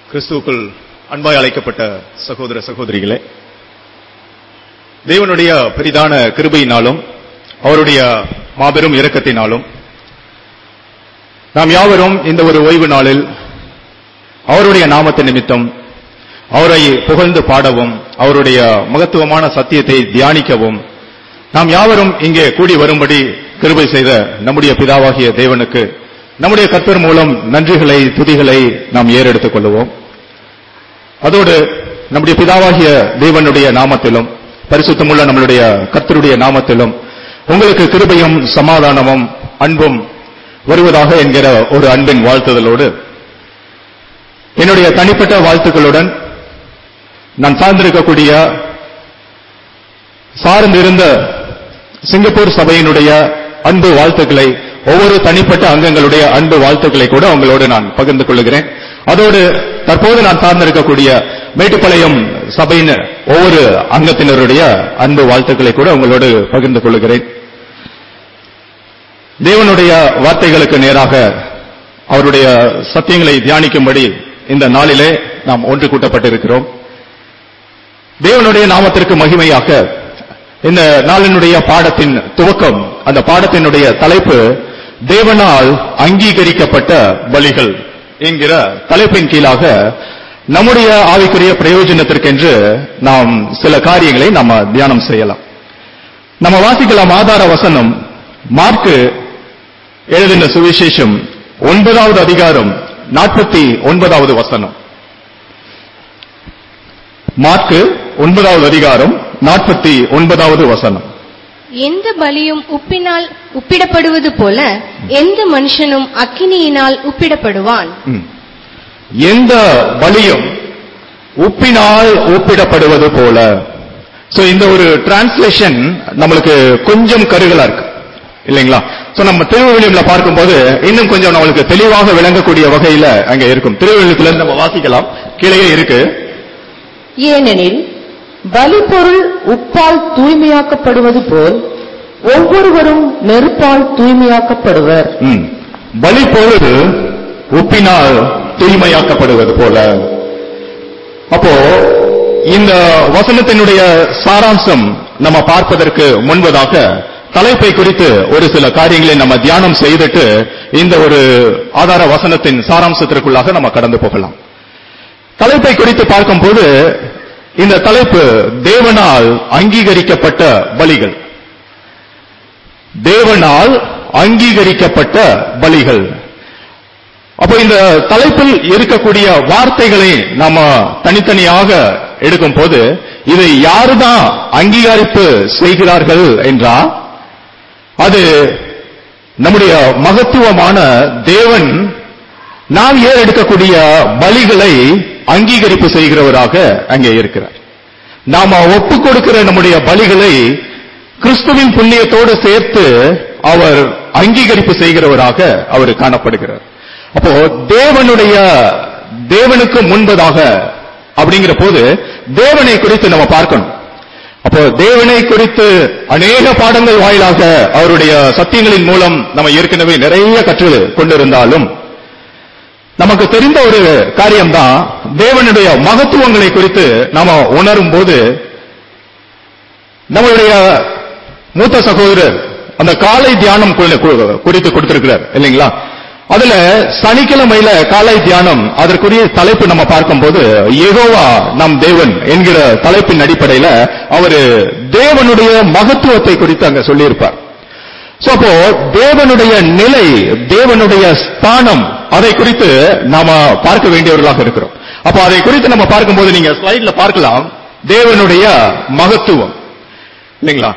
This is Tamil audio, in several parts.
கிறிஸ்துவுக்குள் அன்பாய் அழைக்கப்பட்ட சகோதர சகோதரிகளே தேவனுடைய பெரிதான கிருபையினாலும் அவருடைய மாபெரும் இரக்கத்தினாலும் நாம் யாவரும் இந்த ஒரு ஓய்வு நாளில் அவருடைய நாமத்தின் நிமித்தம் அவரை புகழ்ந்து பாடவும் அவருடைய மகத்துவமான சத்தியத்தை தியானிக்கவும் நாம் யாவரும் இங்கே கூடி வரும்படி கிருபை செய்த நம்முடைய பிதாவாகிய தேவனுக்கு நம்முடைய கர்த்தர் மூலம் நன்றிகளை துதிகளை நாம் ஏறெடுத்துக் கொள்ளுவோம் அதோடு நம்முடைய பிதாவாகிய தேவனுடைய நாமத்திலும் பரிசுத்தமுள்ள நம்மளுடைய கர்த்தருடைய நாமத்திலும் உங்களுக்கு கிருபையும் சமாதானமும் அன்பும் வருவதாக என்கிற ஒரு அன்பின் வாழ்த்துதலோடு என்னுடைய தனிப்பட்ட வாழ்த்துக்களுடன் நான் சார்ந்திருக்கக்கூடிய சார்ந்திருந்த சிங்கப்பூர் சபையினுடைய அன்பு வாழ்த்துக்களை ஒவ்வொரு தனிப்பட்ட அங்கங்களுடைய அன்பு வாழ்த்துக்களை கூட உங்களோடு நான் பகிர்ந்து கொள்கிறேன் அதோடு தற்போது நான் சார்ந்திருக்கக்கூடிய மேட்டுப்பாளையம் சபையின் ஒவ்வொரு அங்கத்தினருடைய அன்பு வாழ்த்துக்களை கூட உங்களோடு பகிர்ந்து கொள்கிறேன் தேவனுடைய வார்த்தைகளுக்கு நேராக அவருடைய சத்தியங்களை தியானிக்கும்படி இந்த நாளிலே நாம் ஒன்று கூட்டப்பட்டிருக்கிறோம் தேவனுடைய நாமத்திற்கு மகிமையாக இந்த நாளினுடைய பாடத்தின் துவக்கம் அந்த பாடத்தினுடைய தலைப்பு தேவனால் அங்கீகரிக்கப்பட்ட பலிகள் என்கிற தலைப்பின் கீழாக நம்முடைய ஆவிக்குரிய பிரயோஜனத்திற்கென்று நாம் சில காரியங்களை நாம தியானம் செய்யலாம் நம்ம வாசிக்கலாம் ஆதார வசனம் மார்க்கு எழுதின சுவிசேஷம் ஒன்பதாவது அதிகாரம் நாற்பத்தி ஒன்பதாவது வசனம் மார்க்கு ஒன்பதாவது அதிகாரம் நாற்பத்தி ஒன்பதாவது வசனம் எந்த பலியும் உப்பினால் உப்பிடப்படுவது போல எந்த மனுஷனும் அக்கினியினால் உப்பிடப்படுவான் ம். எந்த பலியும் உப்பினால் ஒப்பிடப்படுவது போல சோ இந்த ஒரு டிரான்ஸ்லேஷன் நம்மளுக்கு கொஞ்சம் கருகலா இருக்கு இல்லைங்களா சோ நம்ம திருவள்ளுவர்ல பார்க்கும்போது இன்னும் கொஞ்சம் நம்மளுக்கு தெளிவாக விளங்கக்கூடிய வகையில அங்க இருக்கும் திருவள்ளுவத்துல இருந்து நம்ம வாசிக்கலாம் கீழே இருக்கு ஏனெனில் பலிபொருள் உப்பால் தூய்மையாக்கப்படுவது போல் ஒவ்வொருவரும் நெருப்பால் தூய்மையாக்கப்படுவர் ம். பலி பொருள் உப்பினால் தூய்மையாக்கப்படுவது போல அப்போ இந்த வசனத்தினுடைய சாராம்சம் நம்ம பார்ப்பதற்கு முன்பதாக தலைப்பை குறித்து ஒரு சில காரியங்களை நம்ம தியானம் செய்துட்டு இந்த ஒரு ஆதார வசனத்தின் சாராம்சத்திற்குள்ளாக நம்ம கடந்து போகலாம் தலைப்பை குறித்து பார்க்கும்போது இந்த தலைப்பு தேவனால் அங்கீகரிக்கப்பட்ட பலிகள் தேவனால் அங்கீகரிக்கப்பட்ட பலிகள் அப்போ இந்த தலைப்பில் இருக்கக்கூடிய வார்த்தைகளை நாம தனித்தனியாக எடுக்கும் போது இதை யாருதான் அங்கீகரிப்பு செய்கிறார்கள் என்றா அது நம்முடைய மகத்துவமான தேவன் நாம் ஏன் எடுக்கக்கூடிய பலிகளை அங்கீகரிப்பு செய்கிறவராக அங்கே இருக்கிறார் நாம ஒப்பு கொடுக்கிற நம்முடைய பலிகளை கிறிஸ்துவின் புண்ணியத்தோடு சேர்த்து அவர் அங்கீகரிப்பு செய்கிறவராக அவர் காணப்படுகிறார் அப்போ தேவனுடைய தேவனுக்கு முன்பதாக அப்படிங்கிற போது தேவனை குறித்து நம்ம பார்க்கணும் அப்போ தேவனை குறித்து அநேக பாடங்கள் வாயிலாக அவருடைய சத்தியங்களின் மூலம் நம்ம ஏற்கனவே நிறைய கற்று கொண்டிருந்தாலும் நமக்கு தெரிந்த ஒரு காரியம்தான் தேவனுடைய மகத்துவங்களை குறித்து நாம உணரும் போது நம்மளுடைய மூத்த சகோதரர் அந்த காலை தியானம் கு- கு- குறித்து கொடுத்திருக்கிறார் இல்லைங்களா அதுல சனிக்கிழமையில காலை தியானம் அதற்குரிய தலைப்பு நம்ம பார்க்கும்போது யெகோவா நம் தேவன் என்கிற தலைப்பின் அடிப்படையில அவரு தேவனுடைய மகத்துவத்தை குறித்து அங்க சொல்லியிருப்பார் சோ அப்போ தேவனுடைய நிலை தேவனுடைய ஸ்தானம் அதை குறித்து நாம பார்க்க வேண்டியவர்களாக இருக்கிறோம் அப்போ அதை குறித்து நம்ம பார்க்கும்போது நீங்க ஸ்லைட்ல பார்க்கலாம் தேவனுடைய மகத்துவம் இல்லைங்களா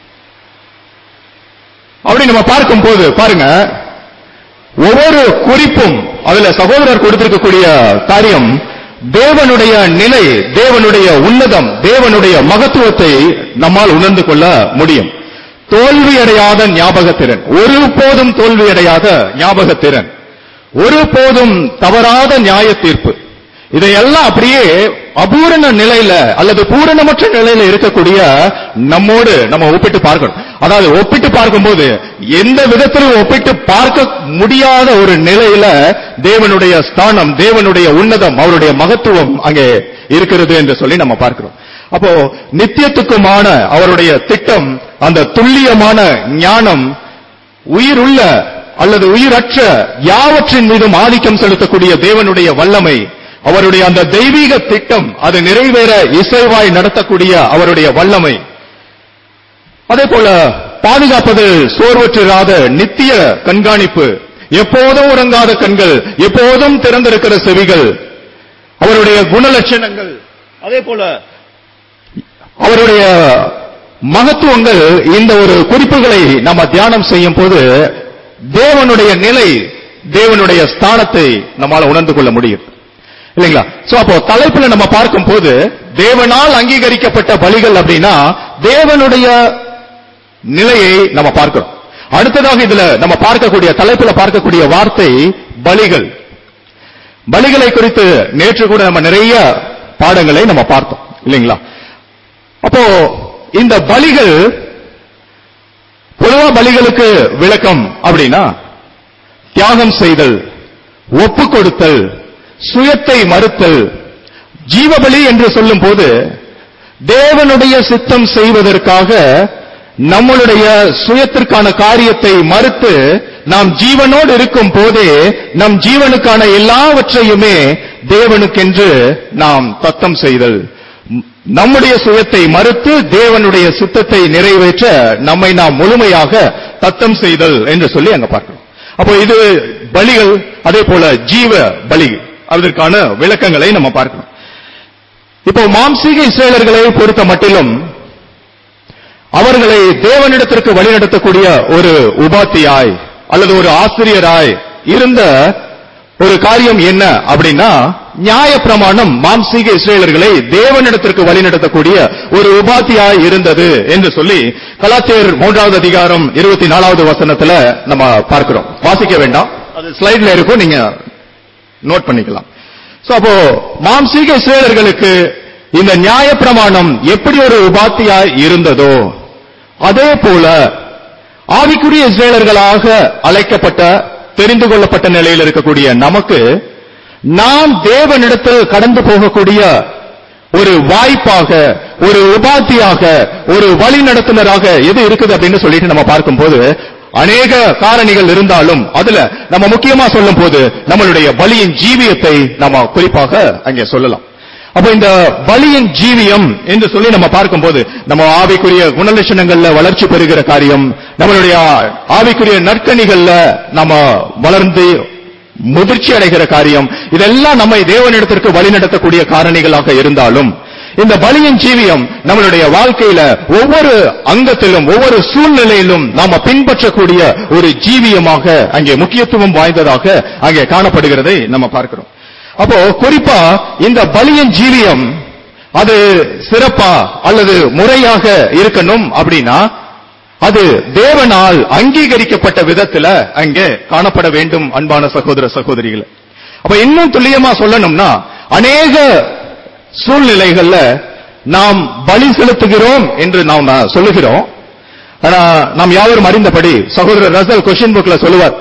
அப்படி நம்ம பார்க்கும்போது பாருங்க ஒவ்வொரு குறிப்பும் அதுல சகோதரர் கொடுத்திருக்கக்கூடிய காரியம் தேவனுடைய நிலை தேவனுடைய உன்னதம் தேவனுடைய மகத்துவத்தை நம்மால் உணர்ந்து கொள்ள முடியும் தோல்வியடையாத ஞாபகத்திறன் ஒருபோதும் தோல்வியடையாத ஞாபகத்திறன் ஒருபோதும் தவறாத நியாய தீர்ப்பு இதையெல்லாம் அப்படியே அபூரண நிலையில அல்லது பூரணமற்ற நிலையில இருக்கக்கூடிய நம்மோடு நம்ம ஒப்பிட்டு பார்க்கணும் அதாவது ஒப்பிட்டு பார்க்கும்போது எந்த விதத்திலும் ஒப்பிட்டு பார்க்க முடியாத ஒரு நிலையில தேவனுடைய ஸ்தானம் தேவனுடைய உன்னதம் அவருடைய மகத்துவம் அங்கே இருக்கிறது என்று சொல்லி நம்ம பார்க்கிறோம் அப்போ நித்தியத்துக்குமான அவருடைய திட்டம் அந்த துல்லியமான ஞானம் உயிருள்ள அல்லது உயிரற்ற யாவற்றின் மீதும் ஆதிக்கம் செலுத்தக்கூடிய தேவனுடைய வல்லமை அவருடைய அந்த தெய்வீக திட்டம் அது நிறைவேற இசைவாய் நடத்தக்கூடிய அவருடைய வல்லமை அதே போல பாதுகாப்பதில் சோர்வற்றிராத நித்திய கண்காணிப்பு எப்போதும் உறங்காத கண்கள் எப்போதும் திறந்திருக்கிற செவிகள் அவருடைய குணலட்சணங்கள் அதே போல அவருடைய மகத்துவங்கள் இந்த ஒரு குறிப்புகளை நம்ம தியானம் செய்யும் போது தேவனுடைய நிலை தேவனுடைய ஸ்தானத்தை நம்மால உணர்ந்து கொள்ள முடியும் இல்லைங்களா சோ அப்போ தலைப்புல நம்ம பார்க்கும் போது தேவனால் அங்கீகரிக்கப்பட்ட பலிகள் அப்படின்னா தேவனுடைய நிலையை நம்ம பார்க்கிறோம் அடுத்ததாக இதுல நம்ம பார்க்கக்கூடிய தலைப்புல பார்க்கக்கூடிய வார்த்தை பலிகள் பலிகளை குறித்து நேற்று கூட நம்ம நிறைய பாடங்களை நம்ம பார்த்தோம் இல்லைங்களா அப்போ இந்த பலிகள் பொதுவா பலிகளுக்கு விளக்கம் அப்படின்னா தியாகம் செய்தல் ஒப்பு கொடுத்தல் சுயத்தை மறுத்தல் ஜீவபலி என்று சொல்லும் போது தேவனுடைய சித்தம் செய்வதற்காக நம்மளுடைய சுயத்திற்கான காரியத்தை மறுத்து நாம் ஜீவனோடு இருக்கும் போதே நம் ஜீவனுக்கான எல்லாவற்றையுமே தேவனுக்கென்று நாம் தத்தம் செய்தல் நம்முடைய சுயத்தை மறுத்து தேவனுடைய சித்தத்தை நிறைவேற்ற நம்மை நாம் முழுமையாக தத்தம் செய்தல் என்று சொல்லி அங்க பார்க்கிறோம் அப்போ இது பலிகள் அதே போல ஜீவ பலி அதற்கான விளக்கங்களை நம்ம பார்க்கிறோம் இப்போ மாம்சீக இஸ்ரேலர்களை பொறுத்த மட்டிலும் அவர்களை தேவனிடத்திற்கு வழிநடத்தக்கூடிய ஒரு உபாத்தியாய் அல்லது ஒரு ஆசிரியராய் இருந்த ஒரு காரியம் என்ன அப்படின்னா நியாய பிரமாணம் மாம்சீக இஸ்ரேலர்களை தேவனிடத்திற்கு வழிநடத்தக்கூடிய ஒரு உபாத்தியாய் இருந்தது என்று சொல்லி கலாச்சேர் மூன்றாவது அதிகாரம் இருபத்தி நாலாவது வசனத்துல நம்ம பார்க்கிறோம் வாசிக்க வேண்டாம் அது ஸ்லைட்ல இருக்கும் நீங்க நோட் பண்ணிக்கலாம் சோ அப்போ மாம்சீக இஸ்ரேலர்களுக்கு இந்த நியாய பிரமாணம் எப்படி ஒரு உபாத்தியாய் இருந்ததோ அதே போல ஆவிக்குரிய இஸ்ரேலர்களாக அழைக்கப்பட்ட தெரிந்து கொள்ளப்பட்ட நிலையில் இருக்கக்கூடிய நமக்கு நாம் தேவனிடத்தில் கடந்து போகக்கூடிய ஒரு வாய்ப்பாக ஒரு உபாத்தியாக ஒரு வழி நடத்துனராக எது இருக்குது அப்படின்னு சொல்லிட்டு நம்ம பார்க்கும்போது அநேக காரணிகள் இருந்தாலும் அதுல நம்ம முக்கியமா சொல்லும் போது நம்மளுடைய பலியின் ஜீவியத்தை நம்ம குறிப்பாக அங்கே சொல்லலாம் அப்ப இந்த பலியின் ஜீவியம் என்று சொல்லி நம்ம பார்க்கும்போது நம்ம ஆவிக்குரிய குணலட்சணங்கள்ல வளர்ச்சி பெறுகிற காரியம் நம்மளுடைய ஆவிக்குரிய நற்கணிகள்ல நம்ம வளர்ந்து முதிர்ச்சி அடைகிற காரியம் இதெல்லாம் நம்மை தேவனிடத்திற்கு வழிநடத்தக்கூடிய காரணிகளாக இருந்தாலும் இந்த பலியின் ஜீவியம் நம்மளுடைய வாழ்க்கையில ஒவ்வொரு அங்கத்திலும் ஒவ்வொரு சூழ்நிலையிலும் நாம பின்பற்றக்கூடிய ஒரு ஜீவியமாக அங்கே முக்கியத்துவம் வாய்ந்ததாக அங்கே காணப்படுகிறதை நம்ம பார்க்கிறோம் அப்போ குறிப்பா இந்த பலியின் ஜீவியம் அது சிறப்பா அல்லது முறையாக இருக்கணும் அப்படின்னா அது தேவனால் அங்கீகரிக்கப்பட்ட விதத்துல அங்கே காணப்பட வேண்டும் அன்பான சகோதர சகோதரிகள் அப்ப இன்னும் துல்லியமா சொல்லணும்னா அநேக சூழ்நிலைகள்ல நாம் பலி செலுத்துகிறோம் என்று நாம் சொல்லுகிறோம் ஆனா நாம் யாவரும் அறிந்தபடி சகோதரர் ரசல் கொஸ்டின் புக்ல சொல்லுவார்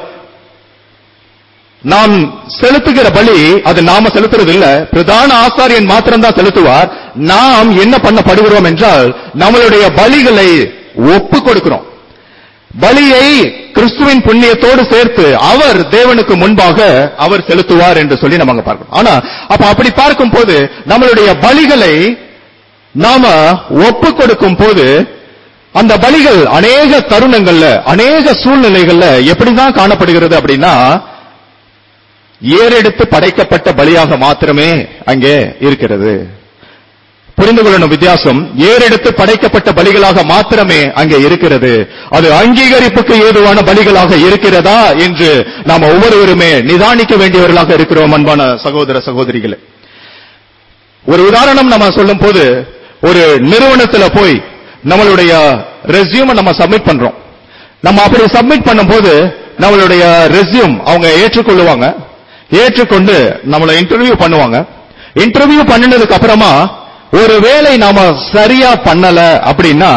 நாம் செலுத்துகிற பலி அது நாம செலுத்துறது இல்ல பிரதான ஆசாரியன் மாத்திரம்தான் செலுத்துவார் நாம் என்ன பண்ணப்படுகிறோம் என்றால் நம்மளுடைய பலிகளை ஒப்பு கொடுக்கிறோம் பலியை கிறிஸ்துவின் புண்ணியத்தோடு சேர்த்து அவர் தேவனுக்கு முன்பாக அவர் செலுத்துவார் என்று சொல்லி நம்ம அங்க பார்க்கிறோம் ஆனா அப்ப அப்படி பார்க்கும் போது நம்மளுடைய பலிகளை நாம ஒப்பு கொடுக்கும் போது அந்த பலிகள் அநேக தருணங்கள்ல அநேக சூழ்நிலைகள்ல எப்படிதான் காணப்படுகிறது அப்படின்னா ஏறெடுத்து படைக்கப்பட்ட பலியாக மாத்திரமே அங்கே இருக்கிறது புரிந்து கொள்ளணும் வித்தியாசம் ஏறெடுத்து படைக்கப்பட்ட பலிகளாக மாத்திரமே அங்கே இருக்கிறது அது அங்கீகரிப்புக்கு ஏதுவான பலிகளாக இருக்கிறதா என்று நாம் ஒவ்வொருவருமே நிதானிக்க வேண்டியவர்களாக இருக்கிறோம் அன்பான சகோதர சகோதரிகளே ஒரு உதாரணம் நம்ம சொல்லும் போது ஒரு நிறுவனத்துல போய் நம்மளுடைய ரெஸ்யூம் நம்ம சப்மிட் பண்றோம் நம்ம அப்படி சப்மிட் பண்ணும்போது நம்மளுடைய ரெஸ்யூம் அவங்க ஏற்றுக்கொள்ளுவாங்க ஏற்றுக்கொண்டு நம்மளை இன்டர்வியூ பண்ணுவாங்க இன்டர்வியூ பண்ணினதுக்கு அப்புறமா ஒரு வேலை நாம சரியா பண்ணல அப்படின்னா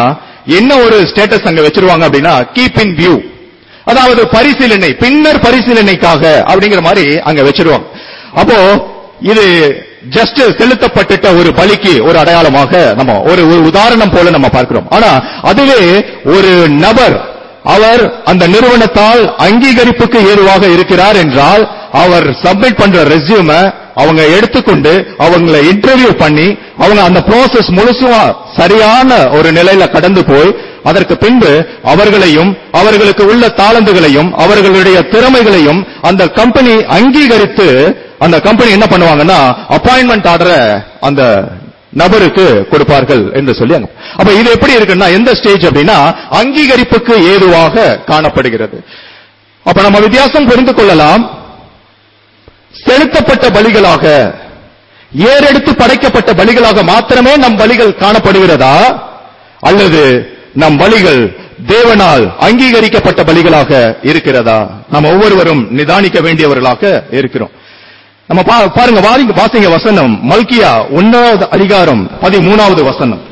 என்ன ஒரு ஸ்டேட்டஸ் அங்க வச்சிருவாங்க அப்படின்னா கீப் இன் வியூ அதாவது பரிசீலனை பின்னர் பரிசீலனைக்காக அப்படிங்கிற மாதிரி அங்க வச்சிருவாங்க அப்போ இது ஜஸ்ட் செலுத்தப்பட்டுட்ட ஒரு பலிக்கு ஒரு அடையாளமாக நம்ம ஒரு ஒரு உதாரணம் போல நம்ம பார்க்கிறோம் ஆனா அதுவே ஒரு நபர் அவர் அந்த நிறுவனத்தால் அங்கீகரிப்புக்கு ஏதுவாக இருக்கிறார் என்றால் அவர் சப்மிட் பண்ற ரெஸ்யூம அவங்க எடுத்துக்கொண்டு அவங்கள இன்டர்வியூ பண்ணி அவங்க அந்த ப்ராசஸ் முழுசுமா சரியான ஒரு நிலையில கடந்து போய் அதற்கு பின்பு அவர்களையும் அவர்களுக்கு உள்ள தாளந்துகளையும் அவர்களுடைய திறமைகளையும் அந்த கம்பெனி அங்கீகரித்து அந்த கம்பெனி என்ன பண்ணுவாங்கன்னா அப்பாயின்மெண்ட் ஆர்டரை அந்த நபருக்கு கொடுப்பார்கள் என்று சொல்லி அங்க- அப்ப இது எப்படி இருக்குன்னா எந்த ஸ்டேஜ் அப்படின்னா அங்கீகரிப்புக்கு ஏதுவாக காணப்படுகிறது அப்ப நம்ம வித்தியாசம் புரிந்து கொள்ளலாம் செலுத்தப்பட்ட பலிகளாக ஏறெடுத்து படைக்கப்பட்ட பலிகளாக மாத்திரமே நம் பலிகள் காணப்படுகிறதா அல்லது நம் பலிகள் தேவனால் அங்கீகரிக்கப்பட்ட பலிகளாக இருக்கிறதா நம்ம ஒவ்வொருவரும் நிதானிக்க வேண்டியவர்களாக இருக்கிறோம் நம்ம பா- பாருங்க வாரிங்க வாசிங்க வசனம் மல்கியா ஒன்னாவது அதிகாரம் பதிமூணாவது வசனம்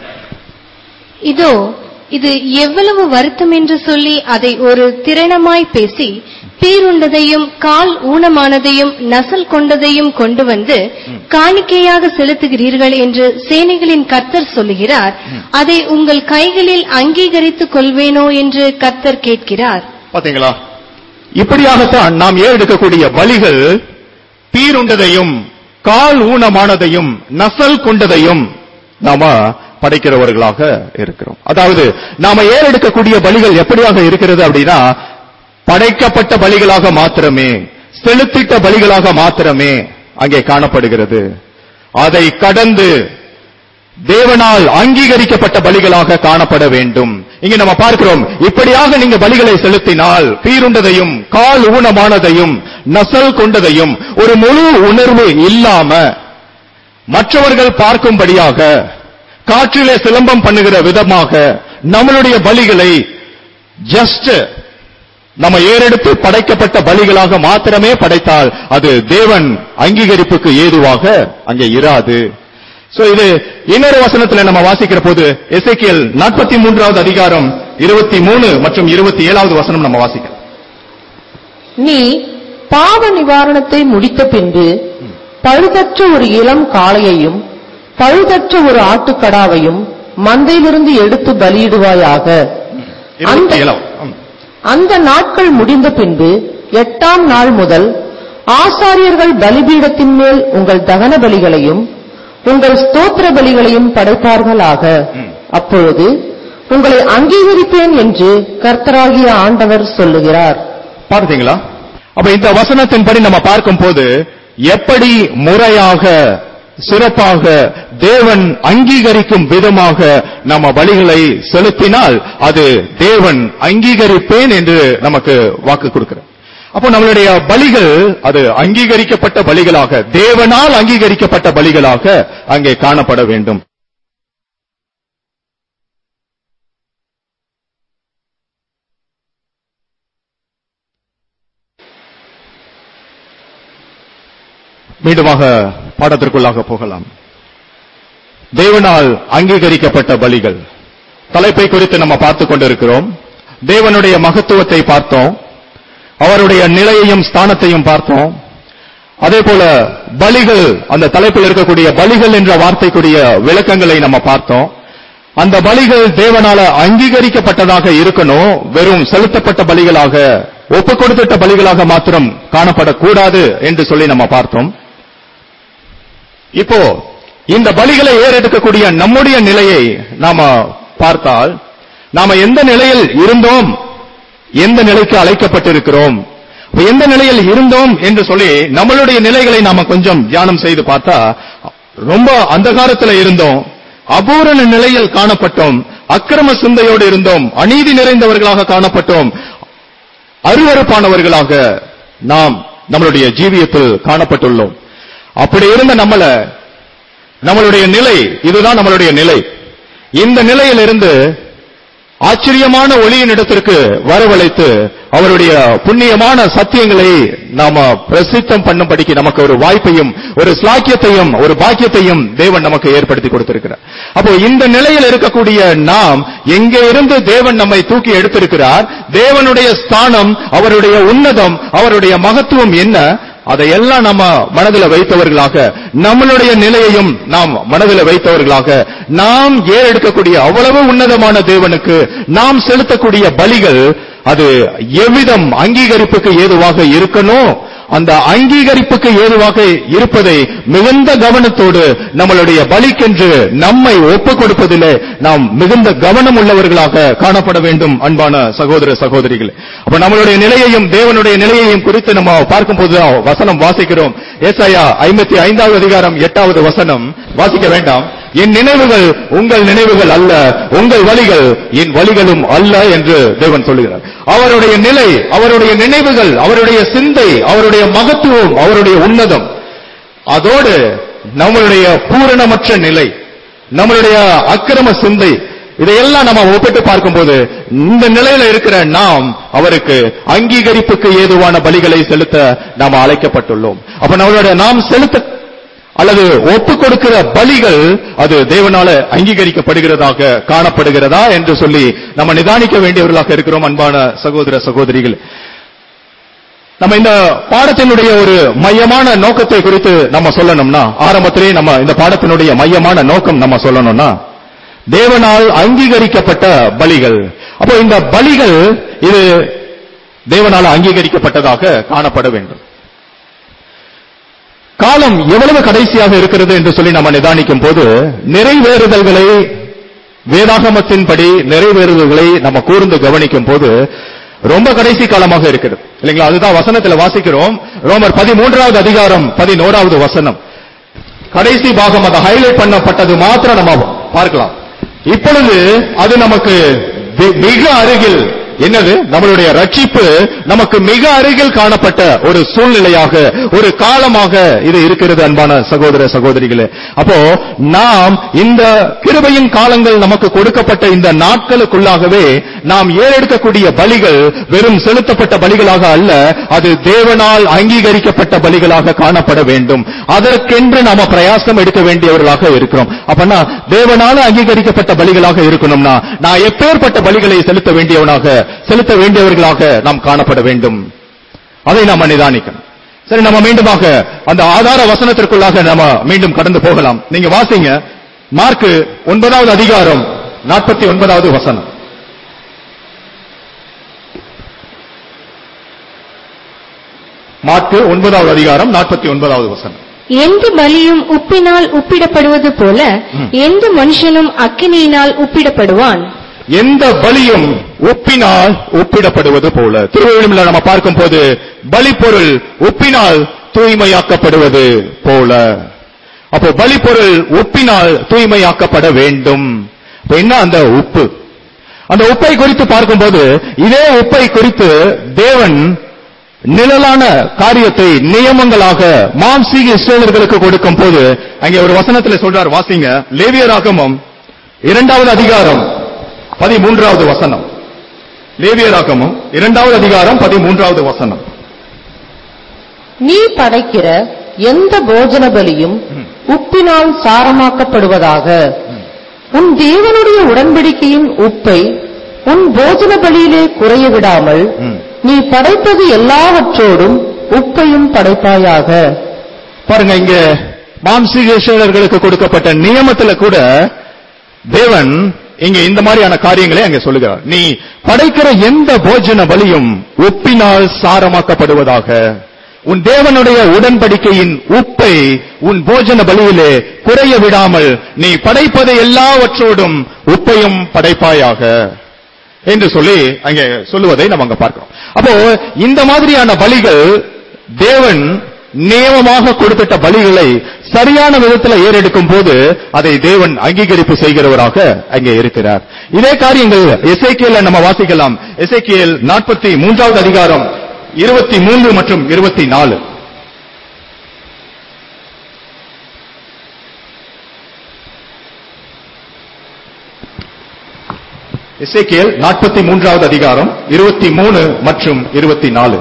இதோ இது எவ்வளவு வருத்தம் என்று சொல்லி அதை ஒரு திறனமாய் பேசி பீருண்டதையும் கால் ஊனமானதையும் நசல் கொண்டதையும் கொண்டு வந்து காணிக்கையாக செலுத்துகிறீர்கள் என்று சேனைகளின் கர்த்தர் சொல்லுகிறார் அதை உங்கள் கைகளில் அங்கீகரித்துக் கொள்வேனோ என்று கர்த்தர் கேட்கிறார் பாத்தீங்களா இப்படியாகத்தான் நாம் ஏறெடுக்கக்கூடிய பலிகள் பீருண்டதையும் கால் ஊனமானதையும் நசல் கொண்டதையும் நாம படைக்கிறவர்களாக இருக்கிறோம் அதாவது நாம ஏறெடுக்கக்கூடிய பலிகள் எப்படியாக இருக்கிறது அப்படின்னா படைக்கப்பட்ட பலிகளாக மாத்திரமே செலுத்திட்ட பலிகளாக மாத்திரமே அங்கே காணப்படுகிறது அதை கடந்து தேவனால் அங்கீகரிக்கப்பட்ட பலிகளாக காணப்பட வேண்டும் இங்க நம்ம பார்க்கிறோம் இப்படியாக நீங்க பலிகளை செலுத்தினால் பீருண்டதையும் கால் ஊனமானதையும் நசல் கொண்டதையும் ஒரு முழு உணர்வு இல்லாம மற்றவர்கள் பார்க்கும்படியாக காற்றிலே சிலம்பம் பண்ணுகிற விதமாக நம்மளுடைய பலிகளை ஜஸ்ட் நம்ம ஏறெடுத்து படைக்கப்பட்ட பலிகளாக மாத்திரமே படைத்தால் அது தேவன் அங்கீகரிப்புக்கு ஏதுவாக அங்கே இராது சோ இது இன்னொரு வசனத்துல நம்ம வாசிக்கிற போது எசேக்கியல் நாற்பத்தி மூன்றாவது அதிகாரம் இருபத்தி மூணு மற்றும் இருபத்தி ஏழாவது வசனம் நம்ம வாசிக்கிறோம் நீ பாவ நிவாரணத்தை முடித்த பின்பு பழுதற்ற ஒரு இளம் காளையையும் பழுதற்ற ஒரு ஆட்டுக்கடாவையும் மந்தையிலிருந்து எடுத்து பலியிடுவாயாக இருபத்தி அந்த- ஏழாவது ம். அந்த நாட்கள் முடிந்த பின்பு எட்டாம் நாள் முதல் ஆசாரியர்கள் பலிபீடத்தின் மேல் உங்கள் தகன பலிகளையும் உங்கள் ஸ்தோத்திர பலிகளையும் படைப்பார்களாக அப்பொழுது உங்களை அங்கீகரிப்பேன் என்று கர்த்தராகிய ஆண்டவர் சொல்லுகிறார் பார்த்தீங்களா அப்ப இந்த வசனத்தின்படி நம்ம பார்க்கும்போது எப்படி முறையாக சிறப்பாக தேவன் அங்கீகரிக்கும் விதமாக நம்ம பலிகளை செலுத்தினால் அது தேவன் அங்கீகரிப்பேன் என்று நமக்கு வாக்கு கொடுக்கிறார் அப்போ நம்மளுடைய பலிகள் அது அங்கீகரிக்கப்பட்ட பலிகளாக தேவனால் அங்கீகரிக்கப்பட்ட பலிகளாக அங்கே காணப்பட வேண்டும் மீண்டுமாக பாடத்திற்குள்ளாக போகலாம் தேவனால் அங்கீகரிக்கப்பட்ட பலிகள் தலைப்பை குறித்து நம்ம பார்த்துக் கொண்டிருக்கிறோம் தேவனுடைய மகத்துவத்தை பார்த்தோம் அவருடைய நிலையையும் ஸ்தானத்தையும் பார்த்தோம் அதே போல பலிகள் அந்த தலைப்பில் இருக்கக்கூடிய பலிகள் என்ற வார்த்தைக்குரிய விளக்கங்களை நம்ம பார்த்தோம் அந்த பலிகள் தேவனால அங்கீகரிக்கப்பட்டதாக இருக்கணும் வெறும் செலுத்தப்பட்ட பலிகளாக ஒப்பு கொடுத்துட்ட பலிகளாக மாத்திரம் காணப்படக்கூடாது என்று சொல்லி நம்ம பார்த்தோம் இப்போ இந்த பலிகளை ஏறெடுக்கக்கூடிய நம்முடைய நிலையை நாம பார்த்தால் நாம எந்த நிலையில் இருந்தோம் எந்த நிலைக்கு அழைக்கப்பட்டிருக்கிறோம் இப்ப எந்த நிலையில் இருந்தோம் என்று சொல்லி நம்மளுடைய நிலைகளை நாம கொஞ்சம் தியானம் செய்து பார்த்தா ரொம்ப அந்தகாரத்துல இருந்தோம் அபூரண நிலையில் காணப்பட்டோம் அக்கிரம சிந்தையோடு இருந்தோம் அநீதி நிறைந்தவர்களாக காணப்பட்டோம் அருவருப்பானவர்களாக நாம் நம்மளுடைய ஜீவியத்தில் காணப்பட்டுள்ளோம் அப்படி இருந்த நம்மள நம்மளுடைய நிலை இதுதான் நம்மளுடைய நிலை இந்த நிலையிலிருந்து ஆச்சரியமான ஒளியின் இடத்திற்கு வரவழைத்து அவருடைய புண்ணியமான சத்தியங்களை நாம பிரசித்தம் பண்ணும்படிக்கு நமக்கு ஒரு வாய்ப்பையும் ஒரு ஸ்லாக்கியத்தையும் ஒரு பாக்கியத்தையும் தேவன் நமக்கு ஏற்படுத்தி கொடுத்திருக்கிறார் அப்போ இந்த நிலையில் இருக்கக்கூடிய நாம் எங்கே இருந்து தேவன் நம்மை தூக்கி எடுத்திருக்கிறார் தேவனுடைய ஸ்தானம் அவருடைய உன்னதம் அவருடைய மகத்துவம் என்ன அதையெல்லாம் நம்ம மனதில் வைத்தவர்களாக நம்மளுடைய நிலையையும் நாம் மனதில் வைத்தவர்களாக நாம் ஏறெடுக்கக்கூடிய அவ்வளவு உன்னதமான தேவனுக்கு நாம் செலுத்தக்கூடிய பலிகள் அது எவ்விதம் அங்கீகரிப்புக்கு ஏதுவாக இருக்கணும் அந்த அங்கீகரிப்புக்கு ஏதுவாக இருப்பதை மிகுந்த கவனத்தோடு நம்மளுடைய பலிக்கென்று நம்மை ஒப்புக் கொடுப்பதிலே நாம் மிகுந்த கவனம் உள்ளவர்களாக காணப்பட வேண்டும் அன்பான சகோதர சகோதரிகள் அப்ப நம்மளுடைய நிலையையும் தேவனுடைய நிலையையும் குறித்து நம்ம பார்க்கும்போது வசனம் வாசிக்கிறோம் ஏசாயா ஐம்பத்தி ஐந்தாவது அதிகாரம் எட்டாவது வசனம் வாசிக்க வேண்டாம் என் நினைவுகள் உங்கள் நினைவுகள் அல்ல உங்கள் வழிகள் என் வழிகளும் அல்ல என்று தேவன் சொல்லுகிறார் அவருடைய நிலை அவருடைய நினைவுகள் அவருடைய சிந்தை அவருடைய மகத்துவம் அவருடைய உன்னதம் அதோடு நம்மளுடைய பூரணமற்ற நிலை நம்மளுடைய அக்கிரம சிந்தை இதையெல்லாம் நம்ம ஒப்பிட்டு பார்க்கும்போது இந்த நிலையில இருக்கிற நாம் அவருக்கு அங்கீகரிப்புக்கு ஏதுவான பலிகளை செலுத்த நாம் அழைக்கப்பட்டுள்ளோம் அப்ப நம்மளுடைய நாம் செலுத்த அல்லது ஒப்பு கொடுக்கிற பலிகள் அது தேவனால அங்கீகரிக்கப்படுகிறதாக காணப்படுகிறதா என்று சொல்லி நம்ம நிதானிக்க வேண்டியவர்களாக இருக்கிறோம் அன்பான சகோதர சகோதரிகள் நம்ம இந்த பாடத்தினுடைய ஒரு மையமான நோக்கத்தை குறித்து நம்ம சொல்லணும்னா ஆரம்பத்திலே நம்ம இந்த பாடத்தினுடைய மையமான நோக்கம் நம்ம சொல்லணும்னா தேவனால் அங்கீகரிக்கப்பட்ட பலிகள் அப்போ இந்த பலிகள் இது தேவனால் அங்கீகரிக்கப்பட்டதாக காணப்பட வேண்டும் காலம் எவ்வளவு கடைசியாக இருக்கிறது என்று சொல்லி நம்ம நிதானிக்கும் போது நிறைவேறுதல்களை வேதாகமத்தின்படி நிறைவேறுதல்களை நம்ம கூர்ந்து கவனிக்கும் போது ரொம்ப கடைசி காலமாக இருக்கிறது இல்லைங்களா அதுதான் வசனத்துல வாசிக்கிறோம் ரோமர் பதிமூன்றாவது அதிகாரம் பதினோராவது வசனம் கடைசி பாகம் அதை ஹைலைட் பண்ணப்பட்டது மாத்திரம் நம்ம பார்க்கலாம் இப்பொழுது அது நமக்கு வி- மிக அருகில் என்னது நம்மளுடைய ரட்சிப்பு நமக்கு மிக அருகில் காணப்பட்ட ஒரு சூழ்நிலையாக ஒரு காலமாக இது இருக்கிறது அன்பான சகோதர சகோதரிகளே அப்போ நாம் இந்த கிருபையின் காலங்கள் நமக்கு கொடுக்கப்பட்ட இந்த நாட்களுக்குள்ளாகவே நாம் ஏறெடுக்கக்கூடிய பலிகள் வெறும் செலுத்தப்பட்ட பலிகளாக அல்ல அது தேவனால் அங்கீகரிக்கப்பட்ட பலிகளாக காணப்பட வேண்டும் அதற்கென்று நாம பிரயாசம் எடுக்க வேண்டியவர்களாக இருக்கிறோம் அப்பனா தேவனால அங்கீகரிக்கப்பட்ட பலிகளாக இருக்கணும்னா நான் எப்பேற்பட்ட பலிகளை செலுத்த வேண்டியவனாக செலுத்த வேண்டியவர்களாக நாம் காணப்பட வேண்டும் அதை நாம் நிதானிக்கணும் சரி நம்ம மீண்டுமாக அந்த ஆதார வசனத்திற்குள்ளாக நாம மீண்டும் கடந்து போகலாம் நீங்க வாசிங்க மார்க்கு ஒன்பதாவது அதிகாரம் நாற்பத்தி ஒன்பதாவது வசனம் மார்க்கு ஒன்பதாவது அதிகாரம் நாற்பத்தி ஒன்பதாவது வசனம் எந்த பலியும் உப்பினால் உப்பிடப்படுவது போல எந்த மனுஷனும் அக்கினியினால் உப்பிடப்படுவான் எந்த பலியும் உப்பினால் ஒப்பிடப்படுவது போல திருவள்ளுவரில் நம்ம பார்க்கும் போது பலிப்பொருள் உப்பினால் தூய்மையாக்கப்படுவது போல அப்போ பலிப்பொருள் உப்பினால் தூய்மையாக்கப்பட வேண்டும் அப்ப என்ன அந்த உப்பு அந்த உப்பை குறித்து பார்க்கும்போது இதே உப்பை குறித்து தேவன் நிழலான காரியத்தை நியமங்களாக மாம்சீக இஸ்ரேலர்களுக்கு கொடுக்கும் போது அங்கே ஒரு வசனத்துல சொல்றார் வாசிங்க லேவியராகமம் இரண்டாவது அதிகாரம் பதிமூன்றாவது வசனம் லேவியராகமம் இரண்டாவது அதிகாரம் பதிமூன்றாவது வசனம் நீ படைக்கிற எந்த போஜன பலியும் உப்பினால் சாரமாக்கப்படுவதாக உன் தேவனுடைய உடன்படிக்கையின் உப்பை உன் போஜன பலியிலே குறைய விடாமல் ம். நீ படைத்தது எல்லாவற்றோடும் உப்பையும் படைப்பாயாக பாருங்க இங்க மாம்சீக இஸ்ரேலர்களுக்கு கொடுக்கப்பட்ட நியமத்துல கூட தேவன் இங்க இந்த மாதிரியான காரியங்களை அங்க சொல்லுகிறார் நீ படைக்கிற எந்த போஜன பலியும் உப்பினால் சாரமாக்கப்படுவதாக உன் தேவனுடைய உடன்படிக்கையின் உப்பை உன் போஜன பலியிலே குறைய விடாமல் நீ படைப்பது எல்லாவற்றோடும் உப்பையும் படைப்பாயாக என்று சொல்லி அங்கே சொல்லுவதை நம்ம அங்க பார்க்கிறோம் அப்போ இந்த மாதிரியான பலிகள் தேவன் நியமமாக கொடுத்துட்ட பலிகளை சரியான விதத்துல ஏறெடுக்கும் போது அதை தேவன் அங்கீகரிப்பு செய்கிறவராக அங்கே இருக்கிறார் இதே காரியங்கள் எசேக்கியேல நம்ம வாசிக்கலாம் எசேக்கியேல் நாற்பத்தி மூன்றாவது அதிகாரம் இருபத்தி மூன்று மற்றும் இருபத்தி நாலு எசேக்கியேல் நாற்பத்தி மூன்றாவது அதிகாரம் இருபத்தி மூணு மற்றும் இருபத்தி நாலு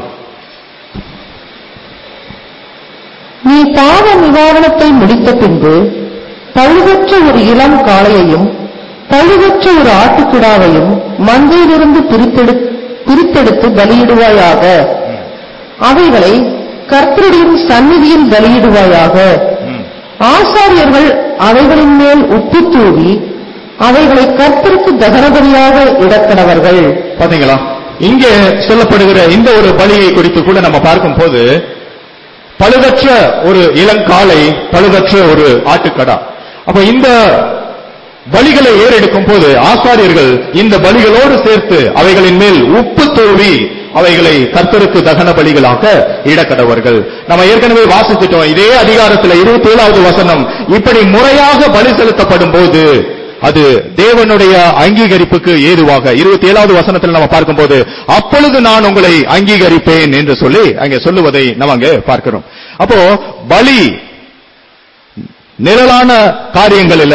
நீ பாவ நிவாரணத்தை முடித்த பின்பு பழுதற்ற ஒரு இளம் காளையையும் பழுதற்ற ஒரு ஆட்டுக்கிடாவையும் மந்தையிலிருந்து பிரித்தெடு பிரித்தெடுத்து பலியிடுவாயாக அவைகளை கர்த்தருடைய சந்நிதியில் பலியிடுவாயாக ஆசாரியர்கள் அவைகளின் மேல் உப்பு தூவி அவைகளை கர்த்தருக்கு தகனபலியாக இடக்கடவர்கள் பாத்தீங்களா இங்கே சொல்லப்படுகிற இந்த ஒரு பலியை குறித்து கூட நம்ம பார்க்கும்போது பழுதற்ற ஒரு இளங்காலை பழுதற்ற ஒரு ஆட்டுக்கடா அப்ப இந்த பலிகளை ஏறெடுக்கும் போது ஆசாரியர்கள் இந்த பலிகளோடு சேர்த்து அவைகளின் மேல் உப்பு தூவி அவைகளை கர்த்தருக்கு தகன பலிகளாக இடக்கடவர்கள் நம்ம ஏற்கனவே வாசிச்சிட்டோம் இதே அதிகாரத்துல இருபத்தி ஏழாவது வசனம் இப்படி முறையாக பலி செலுத்தப்படும் போது அது தேவனுடைய அங்கீகரிப்புக்கு ஏதுவாக இருபத்தி ஏழாவது வசனத்தில் நம்ம பார்க்கும்போது அப்பொழுது நான் உங்களை அங்கீகரிப்பேன் என்று சொல்லி அங்கே சொல்லுவதை நம்ம அங்கே பார்க்கிறோம் அப்போ பலி நிழலான காரியங்களில்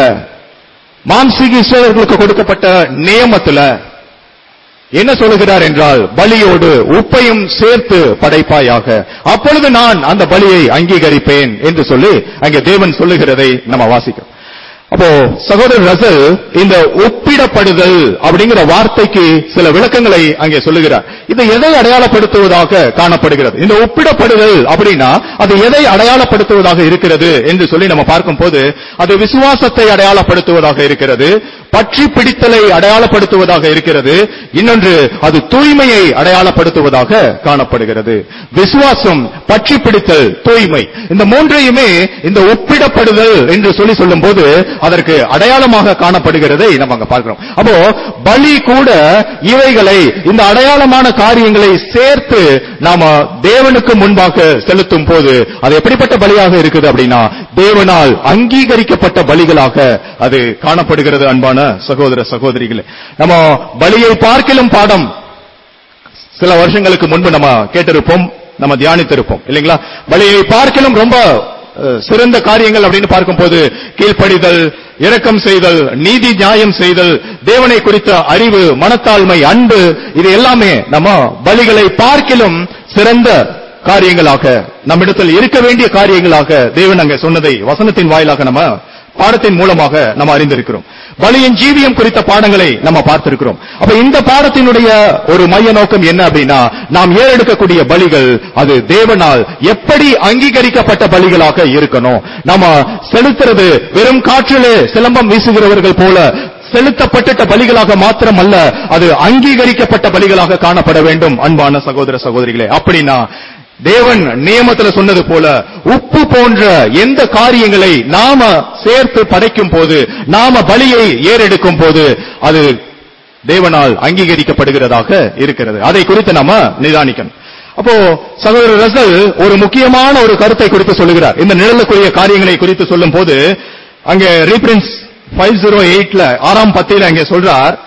மாம்சீக இஸ்ரவேலர்களுக்கு கொடுக்கப்பட்ட நியமத்துல என்ன சொல்லுகிறார் என்றால் பலியோடு உப்பையும் சேர்த்து படைப்பாயாக அப்பொழுது நான் அந்த பலியை அங்கீகரிப்பேன் என்று சொல்லி அங்கே தேவன் சொல்லுகிறதை நம்ம வாசிக்கிறோம் அப்போ சகோதரர் ரசல் இந்த ஒப்பிடப்படுதல் அப்படிங்கிற வார்த்தைக்கு சில விளக்கங்களை அங்கே சொல்லுகிறார் இது எதை அடையாளப்படுத்துவதாக காணப்படுகிறது இந்த ஒப்பிடப்படுதல் அப்படின்னா அது எதை அடையாளப்படுத்துவதாக இருக்கிறது என்று சொல்லி நம்ம பார்க்கும்போது அது விசுவாசத்தை அடையாளப்படுத்துவதாக இருக்கிறது பற்றி பிடித்தலை அடையாளப்படுத்துவதாக இருக்கிறது இன்னொன்று அது தூய்மையை அடையாளப்படுத்துவதாக காணப்படுகிறது விசுவாசம் பற்றி பிடித்தல் தூய்மை இந்த மூன்றையுமே இந்த ஒப்பிடப்படுதல் என்று சொல்லி சொல்லும்போது அதற்கு அடையாளமாக காணப்படுகிறதை நம்ம அங்க பார்க்கிறோம் அப்போ பலி கூட இவைகளை இந்த அடையாளமான காரியங்களை சேர்த்து நாம தேவனுக்கு முன்பாக செலுத்தும் போது அது எப்படிப்பட்ட பலியாக இருக்குது அப்படின்னா தேவனால் அங்கீகரிக்கப்பட்ட பலிகளாக அது காணப்படுகிறது அன்பான சகோதர சகோதரிகளே நம்ம பலியை பார்க்கிலும் பாடம் சில வருஷங்களுக்கு முன்பு நம்ம கேட்டிருப்போம் நம்ம தியானித்திருப்போம் இல்லைங்களா பலியை பார்க்கிலும் ரொம்ப அஹ், சிறந்த காரியங்கள் அப்படின்னு பார்க்கும்போது கீழ்ப்படிதல் இரக்கம் செய்தல் நீதி நியாயம் செய்தல் தேவனை குறித்த அறிவு மனத்தாழ்மை அன்பு இது எல்லாமே நம்ம பலிகளை பார்க்கிலும் சிறந்த காரியங்களாக நம்மிடத்தில் இருக்க வேண்டிய காரியங்களாக தேவன் அங்க சொன்னதை வசனத்தின் வாயிலாக நம்ம பாடத்தின் மூலமாக நம்ம அறிந்திருக்கிறோம் பலியின் ஜீவியம் குறித்த பாடங்களை நம்ம பார்த்திருக்கிறோம் அப்ப இந்த பாடத்தினுடைய ஒரு மைய நோக்கம் என்ன அப்படின்னா நாம் ஏறெடுக்கக்கூடிய பலிகள் அது தேவனால் எப்படி அங்கீகரிக்கப்பட்ட பலிகளாக இருக்கணும் நம்ம செலுத்துறது வெறும் காற்றிலே சிலம்பம் வீசுகிறவர்கள் போல செலுத்தப்பட்ட பலிகளாக மாத்திரம் அல்ல அது அங்கீகரிக்கப்பட்ட பலிகளாக காணப்பட வேண்டும் அன்பான சகோதர சகோதரிகளே அப்படின்னா தேவன் நியமத்துல சொன்னது போல உப்பு போன்ற எந்த காரியங்களை நாம சேர்த்து படைக்கும் போது நாம பலியை ஏறெடுக்கும் போது அது தேவனால் அங்கீகரிக்கப்படுகிறதாக இருக்கிறது அதை குறித்து நாம நிதானிக்கணும் அப்போ சகோதரர் ரசல் ஒரு முக்கியமான ஒரு கருத்தை குறித்து சொல்லுகிறார் இந்த நிழலுக்குரிய காரியங்களை குறித்து சொல்லும் போது அங்கே ரீபிரின்ஸ் ஃபைவ் ஜீரோ எயிட்ல ஆறாம் பத்தியில அங்கே சொல்றார்